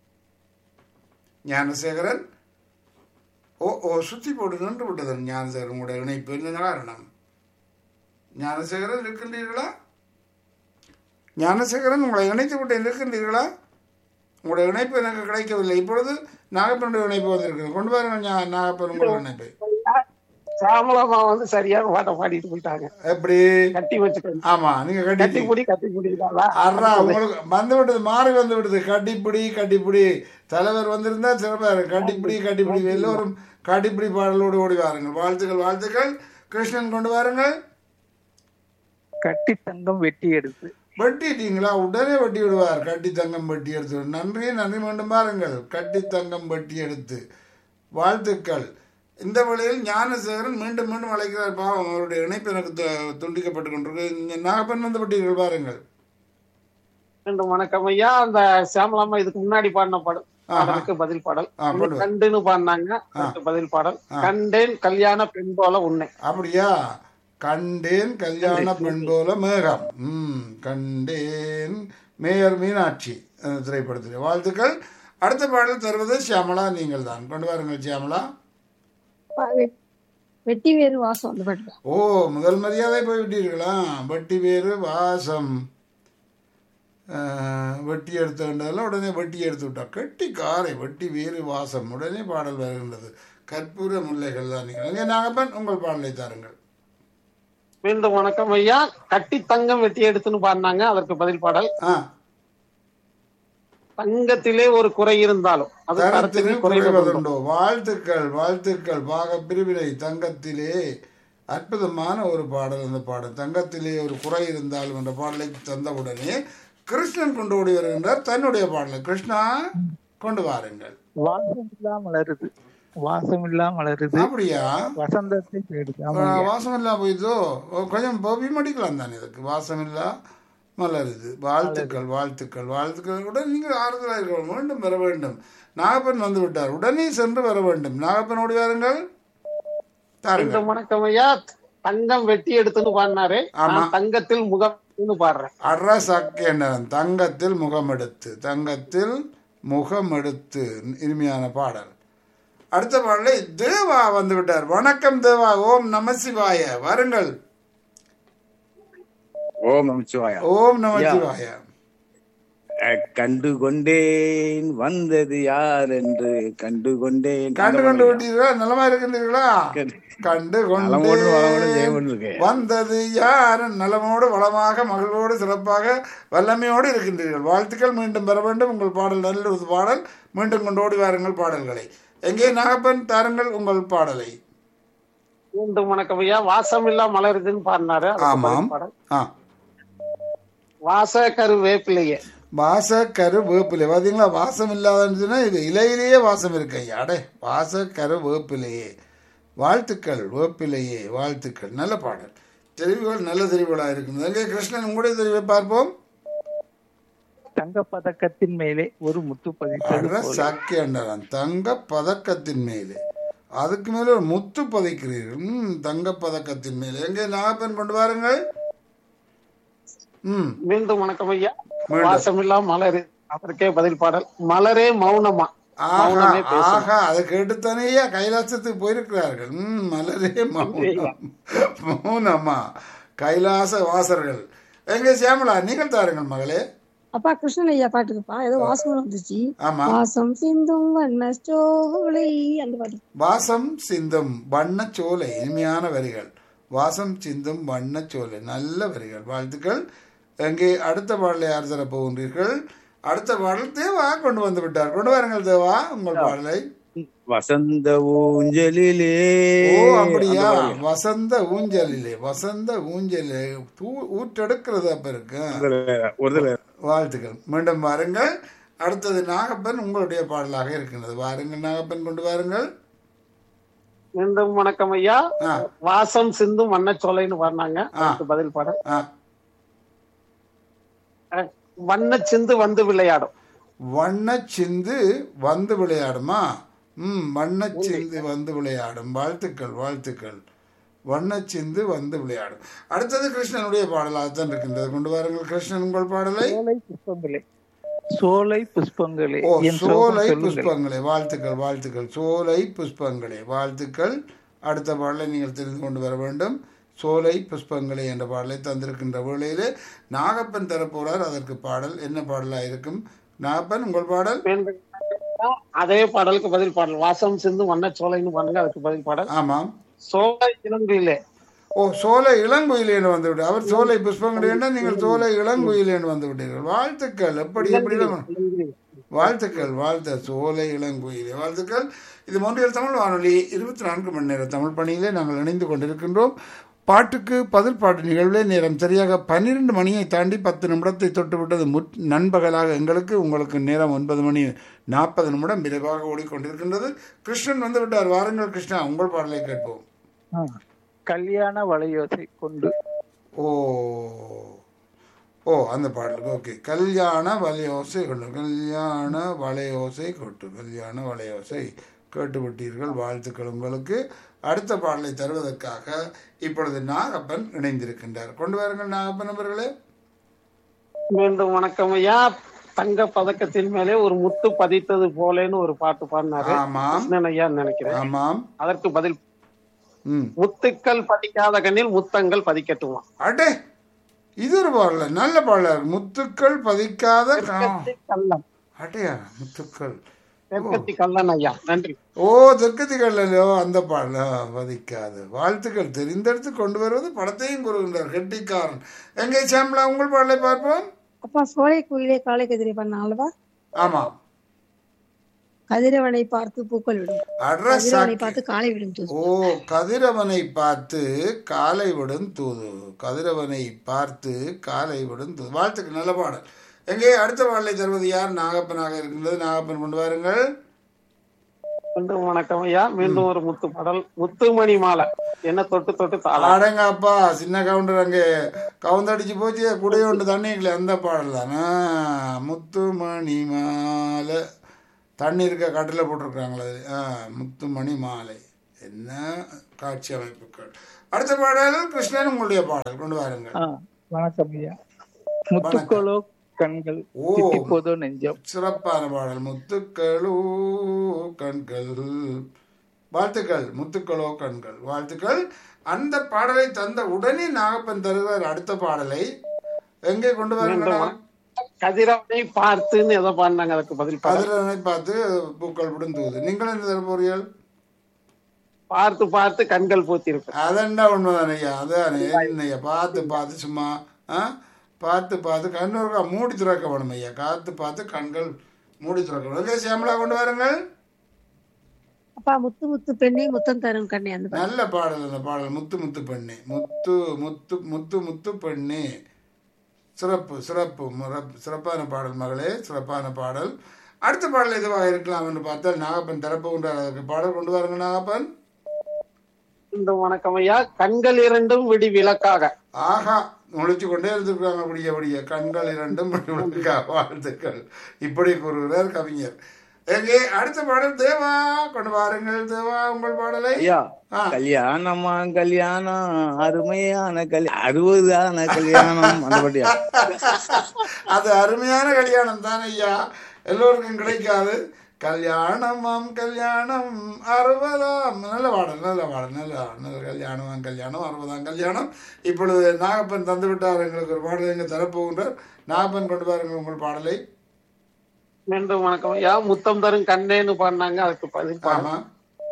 ஞானசேகரன் ஓ ஓ சுத்தி போட்டு நின்று விட்டது ஞானசேகரன் உங்களுடைய இணைப்பு என்ன காரணம் ஞானசேகரன் இருக்கின்றீர்களா ஞானசேகரன் உங்களை இணைத்து விட்டு இருக்கின்றீர்களா உங்களுடைய இணைப்பு எனக்கு கிடைக்கவில்லை இப்பொழுது நாகப்பனுடைய இணைப்பு வந்திருக்கிறது கொண்டு வாருங்கள் ஞா- நாகப்பன் உங்களுடைய இணைப்பை சாமலமா வந்து சரியான பாட்டை பாடிட்டு போயிட்டாங்க எப்படி கட்டி வச்சுக்கணும் ஆமா நீங்க கட்டி கட்டி பிடி கட்டி பிடிக்காதா அறா உங்களுக்கு வந்து விட்டது மாறி வந்து விடுது கட்டிப்பிடி கட்டிப்பிடி தலைவர் வந்திருந்தா சிறப்பா இருக்கு கட்டிப்பிடி கட்டிப்பிடி எல்லோரும் கட்டிப்பிடி பாடலோடு ஓடி வாருங்கள் வாழ்த்துக்கள் வாழ்த்துக்கள் கிருஷ்ணன் கொண்டு வாருங்கள் கட்டி தங்கம் வெட்டி எடுத்து வெட்டிட்டீங்களா உடனே வெட்டி விடுவார் கட்டி தங்கம் வெட்டி எடுத்து நன்றி நன்றி மீண்டும் பாருங்கள் கட்டி தங்கம் வெட்டி எடுத்து வாழ்த்துக்கள் இந்த வேளையில் ஞானசேகரன் மீண்டும் மீண்டும் அழைக்கிறார் பாவம் அவருடைய இணைப்பு எனக்கு து- துண்டிக்கப்பட்டு கொண்டிருக்கு இங்க நாகப்பன் வந்து வெட்டீர்கள் பாருங்கள் மீண்டும் வணக்கம் ஐயா அந்த சாமலாமா இதுக்கு முன்னாடி பாடின பாடல் ஆஹா. பாடலுக்கு பதில் பாடல் ஆ, போடு. கண்டுன்னு பாடினாங்க அதுக்கு பதில் பாடல் கண்டேன் கல்யாண பெண் போல உன்னை அப்படியா கண்டேன் கல்யாண பெண் போல மேகம் ம் கண்டேன் மேயர் மீனாட்சி அந்த திரைப்படத்தில் வாழ்த்துக்கள் அடுத்த பாடல் தருவது சியாமலா நீங்கள் தான் கொண்டு வாருங்கள் சியாமலா அப்பா, வெ- வெட்டி வேறு வாசம் அந்த பாட்டு பாடு. ஓ முதல் மரியாதை போய்விட்டீர்களா வட்டி வேறு வாசம் ஆஹ், வெட்டி எடுத்து வேண்டதில் உடனே வெட்டி எடுத்து விட்டா கெட்டி காரை வெட்டி வேறு வாசம் உடனே பாடல் வருகின்றது கற்பூர முல்லைகள் தான் நீங்கள் அங்கே நாகப்பன் உங்கள் பாடலை தாருங்கள் மீண்டும் வணக்கம் ஐயா கட்டி தங்கம் வெட்டி எடுத்துன்னு பாடினாங்க அதற்கு பதில் பாடல் ஆ தங்கத்திலே ஒரு குறை இருந்தாலும் அது தரத்திலே தரத்தில் குறைவதுண்டோ குறைவதுண்டோ வாழ்த்துக்கள் வாழ்த்துக்கள் பாக பிரிவினை தங்கத்திலே அற்புதமான ஒரு பாடல் அந்த பாடல் தங்கத்திலே ஒரு குறை இருந்தாலும் என்ற பாடலை தந்தவுடனே கிருஷ்ணன் கொண்டு ஓடி வருகின்றார் தன்னுடைய பாடலை கிருஷ்ணா கொண்டு வாருங்கள் வாசம் இல்லா மலருது வாசம் இல்லா மலருது அப்படியா வசந்தத்தை தேடுது ஆமா ஆ, வாசம் இல்லா போயிதோ ஓ, கொஞ்சம் பவி மடிக்கலாம் தானே இதுக்கு வாசம் இல்லா மலருது வாழ்த்துக்கள் வாழ்த்துக்கள் வாழ்த்துக்கள் உடன் நீங்கள் ஆறுதலாக இருக்க மீண்டும் வர வேண்டும் நாகப்பன் வந்து விட்டார் உடனே சென்று வர வேண்டும் நாகப்பன் ஓடி வாருங்கள் தாருங்கள் மீண்டும் வணக்கம் ஐயா தங்கம் வெட்டி எடுத்துன்னு பாடினாரு ஆமா. நான் தங்கத்தில் முகம் பாடுறேன் அற சாக்கியனன் தங்கத்தில் முகமெடுத்து தங்கத்தில் முகமெடுத்து இனிமையான பாடல் அடுத்த பாடலை தேவா வந்து விட்டார் வணக்கம் தேவா ஓம் நமசிவாய வாருங்கள் ஓம் நமச்சிவாயா ஓம் நமசிவாய அஹ், கண்டு கொண்டேன் வந்தது யார் என்று கண்டு கொண்டேன் கண்டு கொண்டு விட்டீர்களா நலமா இருக்கின்றீர்களா கண்டு நலமோடு வளமோடு ஜெயம் கொண்டு இருக்கு. வந்தது யார் நலமோடு வளமாக மகிழ்வோடு சிறப்பாக வல்லமையோடு இருக்கின்றீர்கள் வாழ்த்துக்கள் மீண்டும் பெற வேண்டும் உங்கள் பாடல் நல்ல ஒரு பாடல் மீண்டும் கொண்டு ஓடி வாருங்கள் பாடல்களை எங்கே நாகப்பன் தாருங்கள் உங்கள் பாடலை மீண்டும் வணக்கம் ஐயா வாசமில்லா மலருதுன்னு பாடினாரு அதுக்கு ஆமாம் பதில் பாடல் ஆ வாச கரு வேப்பிலையே வாச கரு வேப்பிலை பார்த்தீங்களா வாசம் இல்லாதன்னு சொன்னா இது இலையிலேயே வாசம் இருக்கு ஐயா அடே வாச கரு வேப்பிலையே வாழ்த்துக்கள் வேப்பிலையே வாழ்த்துக்கள் நல்ல பாடல் தெரிவுகள் நல்ல தெரிவுகளாக இருக்குது எங்கே கிருஷ்ணன் உங்களுடைய தெரிவை பார்ப்போம் தங்க பதக்கத்தின் மேலே ஒரு முத்து பதித்தது அட போல. சாக்கியண்டரன் தங்க பதக்கத்தின் மேலே அதுக்கு மேலே ஒரு முத்து பதிக்கிறீர்கள் ம் தங்க பதக்கத்தின் மேலே எங்கே நாகப்பன் கொண்டு வாருங்கள் ம் மீண்டும் வணக்கம் ஐயா மீண்டும். வாசமில்லா மலரு அதற்கே பதில் பாடல் மலரே மௌனமா ஆஹா மௌனமே பேசும் ஆஹா அதை கேட்டுத்தானேயா கைலாசத்துக்கு போயிருக்கிறார்கள் ம் மலரே மௌனம் மௌனமா கைலாச வாசர்கள் எங்க சியாமலா நீங்கள் தாருங்கள் மகளே அப்பா கிருஷ்ணன் ஐயா பாட்டுக்குப்பா ஏதோ வாசம் வந்துச்சு ஆமா வாசம் சிந்தும் வண்ண சோலை அந்த பாட்டு வாசம் சிந்தும் வண்ணச்சோலை இனிமையான வரிகள் வாசம் சிந்தும் வண்ணச்சோலை நல்ல வரிகள் வாழ்த்துக்கள் எங்கே அடுத்த பாடலை யார் தர போகின்றீர்கள் அடுத்த பாடல் தேவா கொண்டு வந்து விட்டார் கொண்டு வாருங்கள் தேவா உங்கள் பாடலை வசந்த ஊஞ்சலிலே ஓ அப்படியா அந்த பாடல். வசந்த ஊஞ்சலிலே வசந்த ஊஞ்சலிலே தூ ஊற்றெடுக்கிறது அப்ப இருக்கு ஒரு தடவை, ஒரு தடவை. வாழ்த்துக்கள் மீண்டும் வாருங்கள் அடுத்தது நாகப்பன் உங்களுடைய பாடலாக இருக்கின்றது வாருங்கள் நாகப்பன் கொண்டு வாருங்கள் மீண்டும் வணக்கம் ஐயா ஆ வாசம் சிந்தும் வண்ணச்சோலைன்னு பாடினாங்க ஆ. அதுக்கு பதில் பாட ஆ வண்ண சிந்து வந்து விளையாடும் வண்ணச்சிந்து வந்து விளையாடுமா ம் வண்ணச்சிந்து வந்து விளையாடும் வாழ்த்துக்கள் வாழ்த்துக்கள் வண்ணச்சிந்து வந்து விளையாடும் அடுத்தது கிருஷ்ணனுடைய பாடலாகத்தான் இருக்கின்றது கொண்டு வாருங்கள் கிருஷ்ணன் உங்கள் பாடலை சோலை புஷ்பங்களே சோலை புஷ்பங்களே ஓ என் சோகம் சோலை சொல்லுங்கள் புஷ்பங்களே வாழ்த்துக்கள் வாழ்த்துக்கள் சோலை புஷ்பங்களே வாழ்த்துக்கள் அடுத்த பாடலை நீங்கள் தெரிந்து கொண்டு வர வேண்டும் சோலை புஷ்பங்களே என்ற பாடலை தந்திருக்கின்ற வேளையிலே நாகப்பன் தரப்போறார் அதற்கு பாடல் என்ன பாடலாக இருக்கும் நாகப்பன் உங்கள் பாடல் மீண்டும் அதே பாடலுக்கு பதில் பாடல் வாசம் சிந்தும் வண்ணச்சோலைன்னு பாடுங்க அதுக்கு பதில் பாடல் ஆமாம் சோலை இளங்குயிலே ஓ சோலை இளங்குயிலேன்னு வந்து விட்டு அவர் சோலை புஷ்பங்களேன்னா நீங்கள் சோலை இளங்குயிலேன்னு வந்து விட்டீர்கள் வாழ்த்துக்கள் எப்படி எப்படி வாழ்த்துக்கள் வாழ்த்த சோலை இளங்குயிலே வாழ்த்துக்கள் இது மொன்றியல் தமிழ் வானொலி இருபத்தி நான்கு மணி நேர தமிழ் பணியிலே நாங்கள் இணைந்து கொண்டிருக்கின்றோம் பாட்டுக்கு பதில் பாட்டு நிகழ்விலே நேரம் சரியாக பன்னிரண்டு மணியை தாண்டி பத்து நிமிடத்தை தொட்டுவிட்டது முற் நண்பகலாக எங்களுக்கு உங்களுக்கு நேரம் ஒன்பது மணி நாற்பது நிமிடம் விரைவாக ஓடிக்கொண்டிருக்கின்றது கிருஷ்ணன் வந்து விட்டார் வாருங்கள் கிருஷ்ணா உங்கள் பாடலை கேட்போம் ஆ. கல்யாண வளையோசை கொண்டு ஓ ஓ அந்த பாடலுக்கு ஓகே கல்யாண வலையோசை கொண்டு கல்யாண வலையோசை கொட்டு கல்யாண வலையோசை கேட்டுவிட்டீர்கள் வாழ்த்துக்கள் உங்களுக்கு அடுத்த பாடலை தருவதற்காக இப்பொழுது நாகப்பன் இணைந்திருக்கின்றார் கொண்டு வாருங்கள் நாகப்பன் அவர்களே மீண்டும் வணக்கம் ஐயா தங்க பதக்கத்தின் மேலே ஒரு முத்து பதித்தது போலேன்னு ஒரு பாட்டு பாடினாரு ஆமாம் கிருஷ்ணன் ஐயான்னு நினைக்கிறேன் ஆமாம் அதற்கு பதில் ம் முத்துக்கள் பதிக்காத கண்ணில் முத்தங்கள் பதிக்கட்டுமா அடே இது ஒரு பாடல நல்ல பாடலர் முத்துக்கள் பதிக்காத கா- கள்ளன் அடையா முத்துக்கள் தெற்கத்தி கள்ளன் ஐயா நன்றி ஓ தெற்கத்தி கடலோ அந்த பாடல வதிக்காது வாழ்த்துக்கள் தெரிந்தெடுத்து கொண்டு வருவது படத்தையும் கூறுகின்றார் கெட்டிக்காரன் எங்கே சாம்பலா உங்கள் பாடலை பார்ப்போம் அப்பா சோலை குயிலே காலை கதிரை பண்ணாலவா ஆமா கதிரவனை பார்த்து பூக்கள் விடும் அட்ரஸ் கதிரவனை பார்த்து காலை விடும் தூது. ஓ கதிரவனை பார்த்து காலை விடும் தூது கதிரவனை பார்த்து காலை விடும் தூது வாழ்த்துக்கள் நல்ல பாடல் எங்கே அடுத்த பாடலை தருவது யார் நாகப்பனாக இருக்கின்றது நாகப்பன் கொண்டு வாருங்கள் மீண்டும் வணக்கம் ஐயா மீண்டும் ஒரு முத்து பாடல் முத்துமணி மாலை என்ன தொட்டு தொட்டு தாளா அடங்க அப்பா சின்ன கவுண்டர் அங்கே கவுந்தடிச்சு போச்சு குடையோண்டு தண்ணிக்கல அந்த பாடல் தானே முத்துமணி மாலை தண்ணி இருக்க கட்டில் போட்டிருக்காங்களே அது. ஆ முத்துமணி மாலை என்ன காட்சி அமைப்புகள் அடுத்த பாடல் கிருஷ்ணன் உங்களுடைய பாடல் கொண்டு வாருங்கள் ஆ, வணக்கம் ஐயா முத்துக்களோ கண்கள் ஓ. தித்திப்போதோ நெஞ்சம் சிறப்பான பாடல் முத்துக்களோ கண்கள் வாழ்த்துக்கள் முத்துக்களோ கண்கள் வாழ்த்துக்கள் அந்த பாடலை தந்த உடனே நாகப்பன் தருகிறார் அடுத்த பாடலை எங்கே கொண்டு வாருங்களா கதிரவனை பார்த்துன்னு எதை பாடினாங்க அதுக்கு பதில் பாடல் கதிரவனை பார்த்து பூக்கள் விடுந்தூது நீங்கள் என்ன தர போறீர்கள் பார்த்து பார்த்து கண்கள் பூத்திருப்பேன் அதண்டா உண்மைதானே ஐயா அதான் என்னையா பார்த்து பார்த்து சும்மா ஆ பார்த்து பார்த்து கண்ணூருக்கா மூடி திறக்க வேணும் ஐயா காத்து பார்த்து கண்கள் மூடி திறக்க வேணும் எங்கே சியாமலா கொண்டு வாருங்கள் அப்பா முத்து முத்து பெண்ணே முத்தம் தரும் கண்ணே அந்த பாட்டு. நல்ல பாடல் அந்த பாடல் முத்து முத்து பெண்ணே முத்து முத்து முத்து முத்து பெண்ணே சிறப்பு சிறப்பு முறப்- சிறப்பான பாடல் மகளே சிறப்பான பாடல் அடுத்த பாடல் எதுவாக இருக்கலாம் என்று பார்த்தால் நாகப்பன் தரப்புகின்றார் அதற்கு பாடல் கொண்டு வாருங்க நாகப்பன் மீண்டும் வணக்கம் ஐயா கண்கள் இரண்டும் விடி விளக்காக ஆஹா நுழைச்சு கொண்டே இருந்திருக்காங்க அப்படியே அப்படியே கண்கள் இரண்டும் விளக்கா வாழ்த்துக்கள் இப்படி கூறுகிறார் கவிஞர் எங்கே அடுத்த பாடல் தேவா கொண்டு வாருங்கள் தேவா உங்கள் பாடலை ஐயா ஆ. கல்யாணமா கல்யாணம் அருமையான கல்யாணம் அறுபதான கல்யாணம் அந்த பாட்டியா அது அருமையான கல்யாணம் தான் ஐயா எல்லோருக்கும் கிடைக்காது கல்யாணமாம் கல்யாணம் அறுபதாம் நல்ல பாடல் நல்ல பாடல் நல்ல பாடல் நல்ல கல்யாணமாம் கல்யாணம் அறுபதாம் கல்யாணம் இப்பொழுது நாகப்பன் தந்து விட்டார் எங்களுக்கு ஒரு பாடல் எங்க தரப்போகின்றார் நாகப்பன் கொண்டு பாருங்கள் உங்கள் பாடலை மீண்டும் வணக்கம் ஐயா முத்தம் தரும் கண்ணேன்னு பாடினாங்க அதுக்கு பதில் பாடல் ஆமா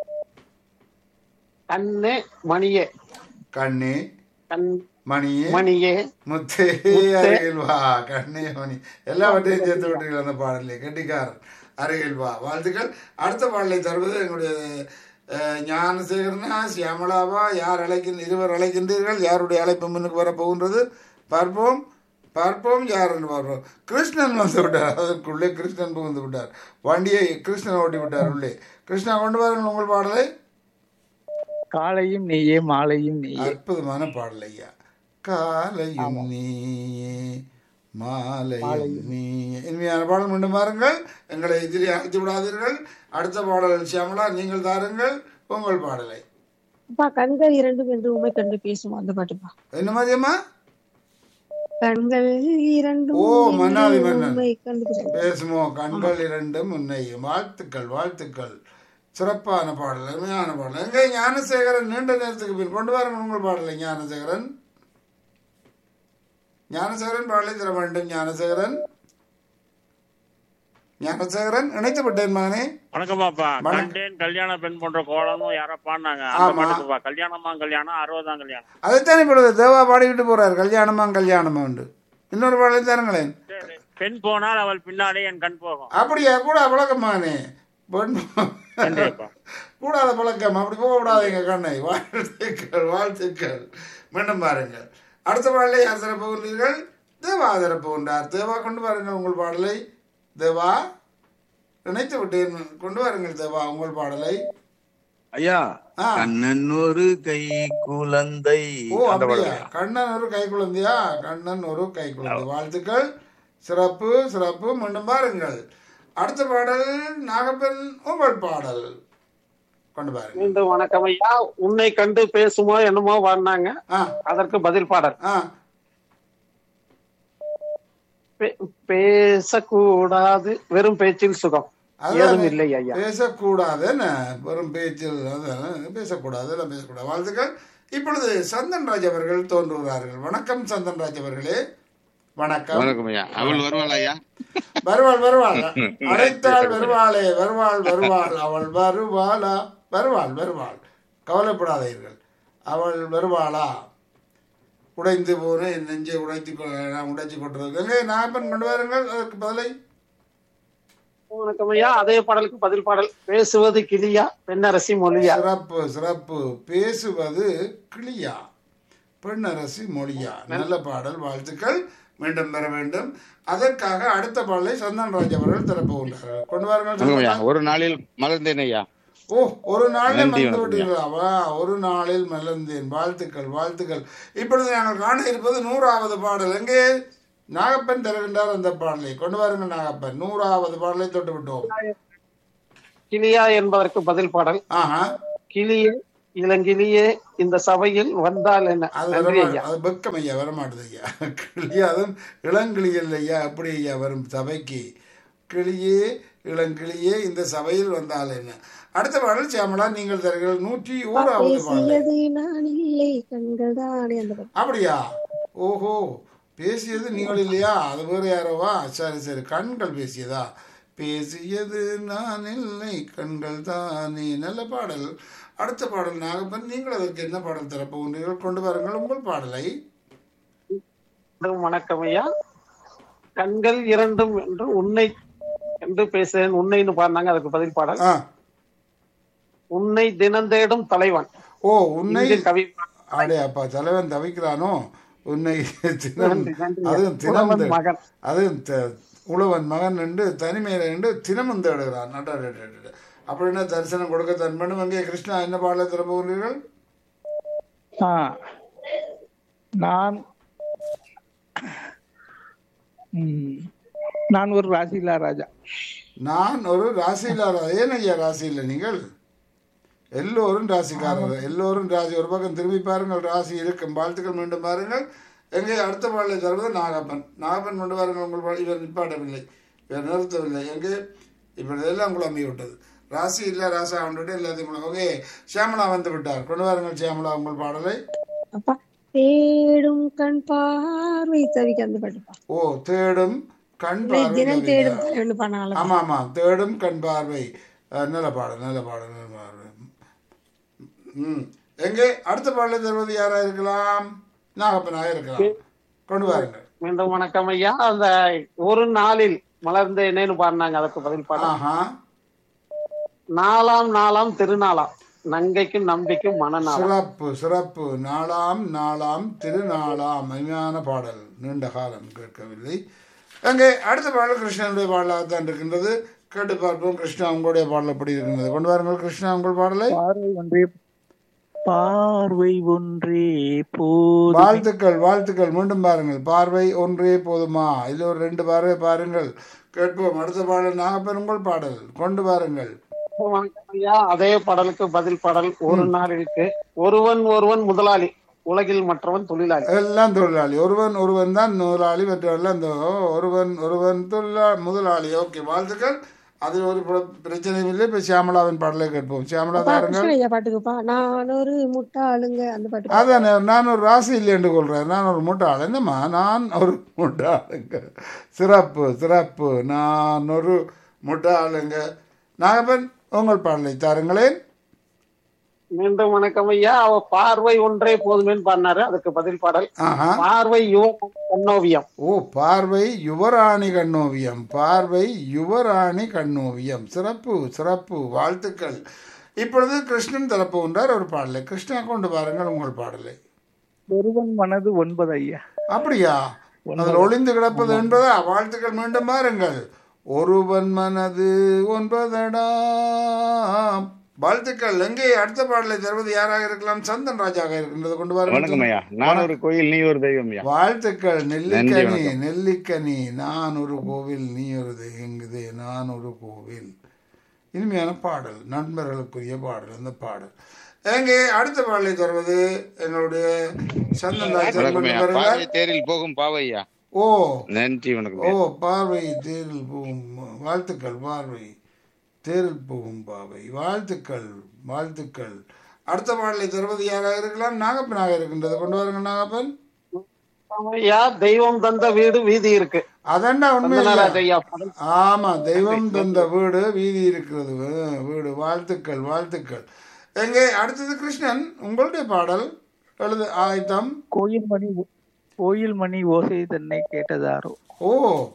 கண்ணே மணியே கண்ணே கண் மணியே மணியே முத்தே அருகில் வா கண்ணே மணி எல்லாவற்றையும் சேர்த்து விட்டீர்கள் அந்த பாடலே கெட்டிக்காரன் அருகில் வா வாழ்த்துக்கள் அடுத்த பாடலை தருவது எங்களுடைய அஹ், ஞானசேகரனா சியாமலாவா யார் அழைக்கின்ற இருவர் அழைக்கின்றீர்கள் யாருடைய அழைப்பு முன்னுக்கு வர போகின்றது பார்ப்போம் பார்ப்போம் யார் என்று பார்ப்போம் கிருஷ்ணன் வந்து விட்டார் அதற்குள்ளே கிருஷ்ணன் புகுந்து விட்டார் வண்டியை கிருஷ்ணன் ஓட்டி விட்டார் உள்ளே கிருஷ்ணா கொண்டு வாருங்கள் உங்கள் பாடலை காலையும் நீயே மாலையும் நீயே அற்புதமான பாடல் ஐயா காலையும் நீயே மாலையும் நீயே இனிமையான பாடல் மீண்டும் பாருங்கள் எங்களை இதிலே அழைத்து விடாதீர்கள் அடுத்த பாடல் சியாமலா நீங்கள் தாருங்கள் உங்கள் பாடலை அப்பா கண்கள் இரண்டும் என்று உண்மை கண்டு பேசும் அந்த பாட்டுப்பா என்ன மாதிரியம்மா கண்கள் இரண்டும் ஓ, மன்னாதி என்று மன்னன். உம்மை கண்டு பேசும் பேசுமோ கண்கள் இரண்டும் உன்னை வாழ்த்துக்கள் வாழ்த்துக்கள் சிறப்பான பாடல் அருமையான பாடல் எங்கே ஞானசேகரன் நீண்ட நேரத்துக்கு பின் கொண்டு வாருங்கள் உங்கள் பாடலை ஞானசேகரன் ஞானசேகரன் பாடலை தர வேண்டும் ஞானசேகரன் ஞானசேகரன் இணைத்து விட்டேன் மகனே வணக்கம் பாப்பா வணக்கம். கண்டேன் கல்யாண பெண் போன்ற கோலமும் யாரோ பாடினாங்க ஆமா. அந்த பாட்டுக்குப்பா கல்யாணமா கல்யாணம் அறுபதாம் கல்யாணம் அதைத்தான் இப்பொழுது தேவா பாடிவிட்டு போறார் கல்யாணமா கல்யாணமா உண்டு இன்னொரு பாடலை தருங்களேன் சரி. பெண் போனால் அவள் பின்னாலே என் கண் போகும் அப்படியா கூட பழக்கமானே பெண் நன்றிப்பா கூடாத பழக்கம் அப்படி போகக்கூடாதுங்க கண்ணை வாழ்த்துக்கள் வாழ்த்துக்கள் மீண்டும் பாருங்கள் அடுத்த பாடலை யார் தர போகின்றீர்கள் தேவா தர போகின்றார் தேவா கொண்டு வாருங்கள் உங்கள் பாடலை தேவா நினைத்து விட்டேன் கொண்டு வாருங்கள் தேவா உங்கள் பாடலை ஐயா ஆ. கண்ணன் ஒரு கை குழந்தை ஓ அந்த அப்படியா பாடல் கண்ணன் ஒரு கை குழந்தையா கண்ணன் ஒரு கை குழந்தை வாழ்த்துக்கள் சிறப்பு சிறப்பு மீண்டும் பாருங்கள் அடுத்த பாடல் நாகப்பன் உங்கள் பாடல் கொண்டு பாருங்கள் மீண்டும் வணக்கம் ஐயா உன்னை கண்டு பேசுமோ என்னமோ வாடினாங்க ஆ அதற்கு பதில் பாடல் ஆ பே- பேசக்கூடாது வெறும் பேச்சில் சுகம் அதான் ஏதும் இல்லை ஐயா பேசக்கூடாது என்ன வெறும் பேச்சில் அதான் பேசக்கூடாது எல்லாம் பேசக்கூடாது வாழ்த்துக்கள் இப்பொழுது சந்தன் ராஜ் அவர்கள் தோன்றுகிறார்கள் வணக்கம் சந்தன் ராஜ் அவர்களே வணக்கம் வணக்கம் ஐயா அவள் வருவாள் ஐயா வருவாள் வருவாள் அழைத்தாள் வருவாளே வருவாள் வருவாள் அவள் வருவாளா வருவாள் வருவாள் கவலைப்படாதீர்கள் அவள் வருவாளா உடைந்து போன என் நெஞ்சை உடைத்து கொ- நான் உடைச்சு கொண்டிருக்கேன் நாகப்பன் கொண்டு வாருங்கள் அதற்கு பதிலை வணக்கம் ஐயா அதே பாடலுக்கு பதில் பாடல் பேசுவது கிளியா பெண்ணரசி மொழியா சிறப்பு சிறப்பு பேசுவது கிளியா பெண்ணரசி மொழியா நல்ல பாடல் வாழ்த்துக்கள் மீண்டும் பெற வேண்டும் அதற்காக அடுத்த பாடலை சந்தன்ராஜ் அவர்கள் திறப்புகின்றார்கள் கொண்டு வாருங்கள் வணக்கம் ஐயா சந்தன்ராஜ். ஒரு நாளில் மலர்ந்தேன் ஐயா ஓ ஒரு நாளில் நன்றி, மறந்து வணக்கம் விட்டீர்களா வா ஒரு நாளில் மலர்ந்தேன் வாழ்த்துக்கள் வாழ்த்துக்கள் இப்பொழுது நாங்கள் காண இருப்பது நூறாவது பாடல் எங்கே நாகப்பன் தருகின்றார் அந்த பாடலை கொண்டு வாருங்கள் நாகப்பன் நூறாவது பாடலை தொட்டு விட்டோம் கிளியா என்பதற்கு பதில் பாடல் ஆஹா கிளியே இளங்கிளியே இந்த சபையில் வந்தால் என்ன அது நன்றி வரமா ஐயா அது வெக்கம் ஐயா வரமாட்டுது ஐயா கிளியா அதுவும் இளங்கிளியல் ஐயா அப்படி ஐயா வரும் சபைக்கு கிளியே இளங்கிளியே இந்த சபையில் வந்தால் என்ன அடுத்த பாடல் சியாமலா நீங்கள் தருங்கள் நூற்றி ஓராவது பாடல் பேசியது நான் இல்லை கண்கள் தானே அந்த பாட்டு அப்படியா ஓஹோ பேசியது நீங்கள் இல்லையா அது வேற யாரோவா சரி சரி கண்கள் பேசியதா பேசியது நான் இல்லை கண்கள் தானே நல்ல பாடல் அடுத்த பாடல் நாகப்பன் நீங்கள் அதற்கு என்ன பாடல் தரப்போகிறீர்கள் கொண்டு வாருங்கள் உங்கள் பாடலை மீண்டும் வணக்கம் ஐயா கண்கள் இரண்டும் என்று உன்னை என்று பேசுறேன் உன்னைன்னு பாடினாங்க அதுக்கு பதில் பாடல் ஆ உன்னை தினந்தேடும் தலைவன் ஓ உன்னை இந்திய கவி ஆடே அப்பா தலைவன் தவிக்கிறானோ உன்னை தினம் நன்றி, நன்றி. அதுவும் தினம் உழவன் தே- மகன். அதுவும் த- உழவன் மகன் என்று தனிமையில என்று தினமும் தேடுகிறான் அடடடடட. அப்படின்னா தரிசனம் கொடுக்க தன் பண்ணும் அங்கே கிருஷ்ணா என்ன பாடலை திறப்புகிறீர்கள் ஆ, நான் ம், நான் ஒரு ராசிலா ராஜா நான் ஒரு ராசியிலார ஏன் ஐயா ராசியில் நீங்கள் எல்லோரும் ராசிக்காரர் எல்லோரும் ராசி ஒரு பக்கம் திரும்பி பாருங்கள் ராசி இருக்கும் வாழ்த்துக்கள் மீண்டும் பாருங்கள் எங்கே அடுத்த பாடலை தருவது நாகப்பன் நாகப்பன் கொண்டு பாருங்கள் உங்கள் பாடல் இவர் நிப்பாட்டவில்லை இவர் நிறுத்தவில்லை எங்கே இப்படி எல்லாம் குழம்பி விட்டது ராசி இல்லை ராசா வந்துட்டு எல்லாத்தையும் குழம்பு ஓகே சியாமலா வந்து விட்டார் கொண்டு வாருங்கள் சியாமலா உங்கள் பாடலை அப்பா தேடும் கண் பார்வை தவிக்க அந்த பாட்டுப்பா ஓ தேடும் கண் இல்லை, பார்வை தினம் கவிதை. தேடும் தலைவன் பண்ணாலும் ஆமா ஆமா தேடும் கண் பார்வை அஹ், நல்ல பாடல் நல்ல பாடல் நல்ல பாடல் ம் எங்கே அடுத்த பாடலை தருவது யாரா இருக்கலாம் நாகப்பனாக இருக்கலாம் கொண்டு வாருங்கள் மீண்டும் வணக்கம் ஐயா அந்த ஒரு நாளில் மலர்ந்தேனேன்னு பாடினாங்க அதுக்கு பதில் பாடல் ஆஹா நாலாம் நாளாம் திருநாளாம் நங்கைக்கும் நம்பிக்கும் மனநாளாம் சிறப்பு சிறப்பு நாளாம் நாளாம் திருநாளாம் அருமையான பாடல் நீண்ட காலம் கேட்கவில்லை அங்கே அடுத்த பாடல் கிருஷ்ணனுடைய பாடலாக தான் இருக்கின்றது கேட்டு பார்ப்போம் கிருஷ்ணா உங்களுடைய பாடல் எப்படி இருக்கின்றது கொண்டு வாருங்கள் கிருஷ்ணா உங்கள் பாடலை பார்வை ஒன்றே பார்வை ஒன்றே போதும் வாழ்த்துக்கள் வாழ்த்துக்கள் மீண்டும் பாருங்கள் பார்வை ஒன்றே போதுமா இது ஒரு ரெண்டு பார்வை பாருங்கள் கேட்போம் அடுத்த பாடல் நாகப்பன் உங்கள் பாடல் கொண்டு வாருங்கள் வணக்கம் ஐயா அதே பாடலுக்கு பதில் பாடல் ஒரு நாளிற்கு ஒருவன் ஒருவன் முதலாளி உலகில் மற்றவன் தொழிலாளி எல்லாம் தொழிலாளி ஒருவன் ஒருவன் தான் முதலாளி மற்றவர்கள் அந்த ஒருவன் ஒருவன் தொழிலா முதலாளி ஓகே வாழ்த்துக்கள் அது ஒரு பிர- பிரச்சனையும் இல்லை இப்போ சியாமலாவின் பாடலை கேட்போம் சியாமலா அப்பா, தாருங்கள் கிருஷ்ணன் ஐயா பாட்டுக்குப்பா நான் ஒரு முட்டாளுங்க அந்த பாட்டு அதானே நான் ஒரு ராசி இல்லைன்னு கொள்றேன் நான் ஒரு முட்டாள் என்னம்மா நான் ஒரு முட்டாளுங்க சிறப்பு சிறப்பு நான் ஒரு முட்டாளுங்க நாகப்பன் உங்கள் பாடலை தாருங்களேன் மீண்டும் வணக்கம் ஐயா அவ பார்வை ஒன்றே போதுமேன்னு பாடினாரு அதுக்கு பதில் பாடல் ஆஹா பார்வை யுவ கண்ணோவியம் ஓ பார்வை யுவராணி கண்ணோவியம் பார்வை யுவராணி கண்ணோவியம் சிறப்பு சிறப்பு வாழ்த்துக்கள் இப்பொழுது கிருஷ்ணன் தரப்போன்றார் ஒரு பாடலை கிருஷ்ணா கொண்டு பாருங்கள் உங்கள் பாடலை ஒருவன் மனது ஒன்பது ஐயா அப்படியா அதில் ஒளிந்து கிடப்பது என்பதா வாழ்த்துக்கள் மீண்டும் பாருங்கள் ஒருவன் மனது ஒன்பதடா வாழ்த்துக்கள் எங்கே அடுத்த பாடலை தருவது யாராக இருக்கலாம் சந்தன் ராஜாக இருக்கின்றது கொண்டு வணக்கம் வாருங்கள் ஐயா நான் ஒரு கோயில் நீ ஒரு தெய்வம் ஐயா வாழ்த்துக்கள் நெல்லிக்கனி வணக்கம். நெல்லிக்கனி நான் ஒரு கோவில் நீ ஒரு தெய்வங்குது நான் ஒரு கோவில் இனிமையான பாடல் நண்பர்களுக்குரிய பாடல் அந்த பாடல் எங்கே அடுத்த பாடலை தருவது எங்களுடைய சந்தன் ராஜா வணக்கம் கொண்டு ஐயா வருகிறார். பார்வை தேரில் போகும் பாவை ஐயா ஓ நன்றி வணக்கம் ஓ ஐயா பார்வை தேரில் போகும் வாழ்த்துக்கள் பார்வை தேரில் போகும் பாவை வாழ்த்துக்கள் வாழ்த்துக்கள் அடுத்த பாடலை தருவது யாராக இருக்கலாம் நாகப்பனாக இருக்கின்றது கொண்டு வாருங்க நாகப்பன் ஐயா தெய்வம் தந்த வீடு வீதி இருக்கு அதண்டா உண்மை சந்தனராஜ் ஐயா பாடல் ஆமா தெய்வம் தந்த வீடு வீதி இருக்கிறது ஆ, வீடு வாழ்த்துக்கள் வாழ்த்துக்கள் எங்கே அடுத்தது கிருஷ்ணன் உங்களுடைய பாடல் எழுது ஆயத்தம் கோயில் மணி கோயில் மணி ஓசை தன்னை கேட்டதாரோ ஓ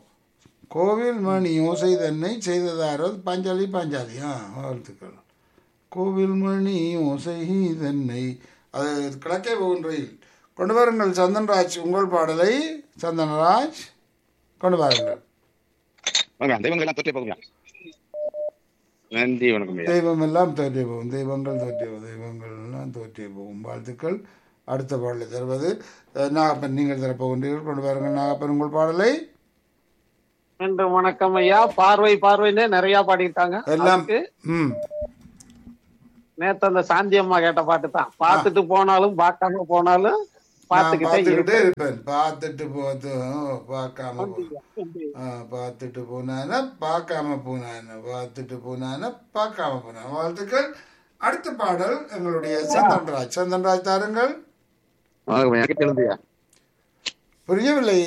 கோவில் மணி ஓசை தன்னை செய்ததாரோ பஞ்சாலி பஞ்சாலி ஆ வாழ்த்துக்கள் கோவில் மணி ஓசை தன்னை அது கிழக்கே போகின்றையில் கொண்டு வாருங்கள் சந்தன்ராஜ் உங்கள் பாடலை சந்தனராஜ் கொண்டு வாருங்கள் வணக்கம் தெய்வங்கள் எல்லாம் தொற்றே போகும் ஐயா நன்றி வணக்கம் ஐயா தெய்வம் எல்லாம் தோற்றே போகும் தெய்வங்கள் தோற்றே போகும் தெய்வங்கள் எல்லாம் தோற்றே போகும் வாழ்த்துக்கள் அடுத்த பாடலை தருவது அஹ், நாகப்பன் நீங்கள் தரப்போகின்றீர்கள் கொண்டு வாருங்கள் நாகப்பன் உங்கள் பாடலை மீண்டும் வணக்கம் ஐயா பார்வை பார்வைன்னு நிறைய பாடிட்டாங்க எல்லாம் அதுக்கு ம் நேத்து அந்த சாந்தி அம்மா கேட்ட பாட்டு தான் பார்த்துட்டு போனாலும் பார்க்காம போனாலும் நான் பார்த்துக்கிட்டே பார்த்துக்கிட்டே இருப்பேன் இருப்பேன் பார்த்துட்டு போது பார்க்காம போ ஆ, பார்த்துட்டு போனான பார்க்காம போனான பார்த்துட்டு போனான பார்க்காம போனான வாழ்த்துக்கள் அடுத்த பாடல் எங்களுடைய சந்தன்ராஜ் சந்தன்ராஜ் தாருங்கள் வணக்கம் ஐயா கேட்டு எழுந்தியா புரியவில்லை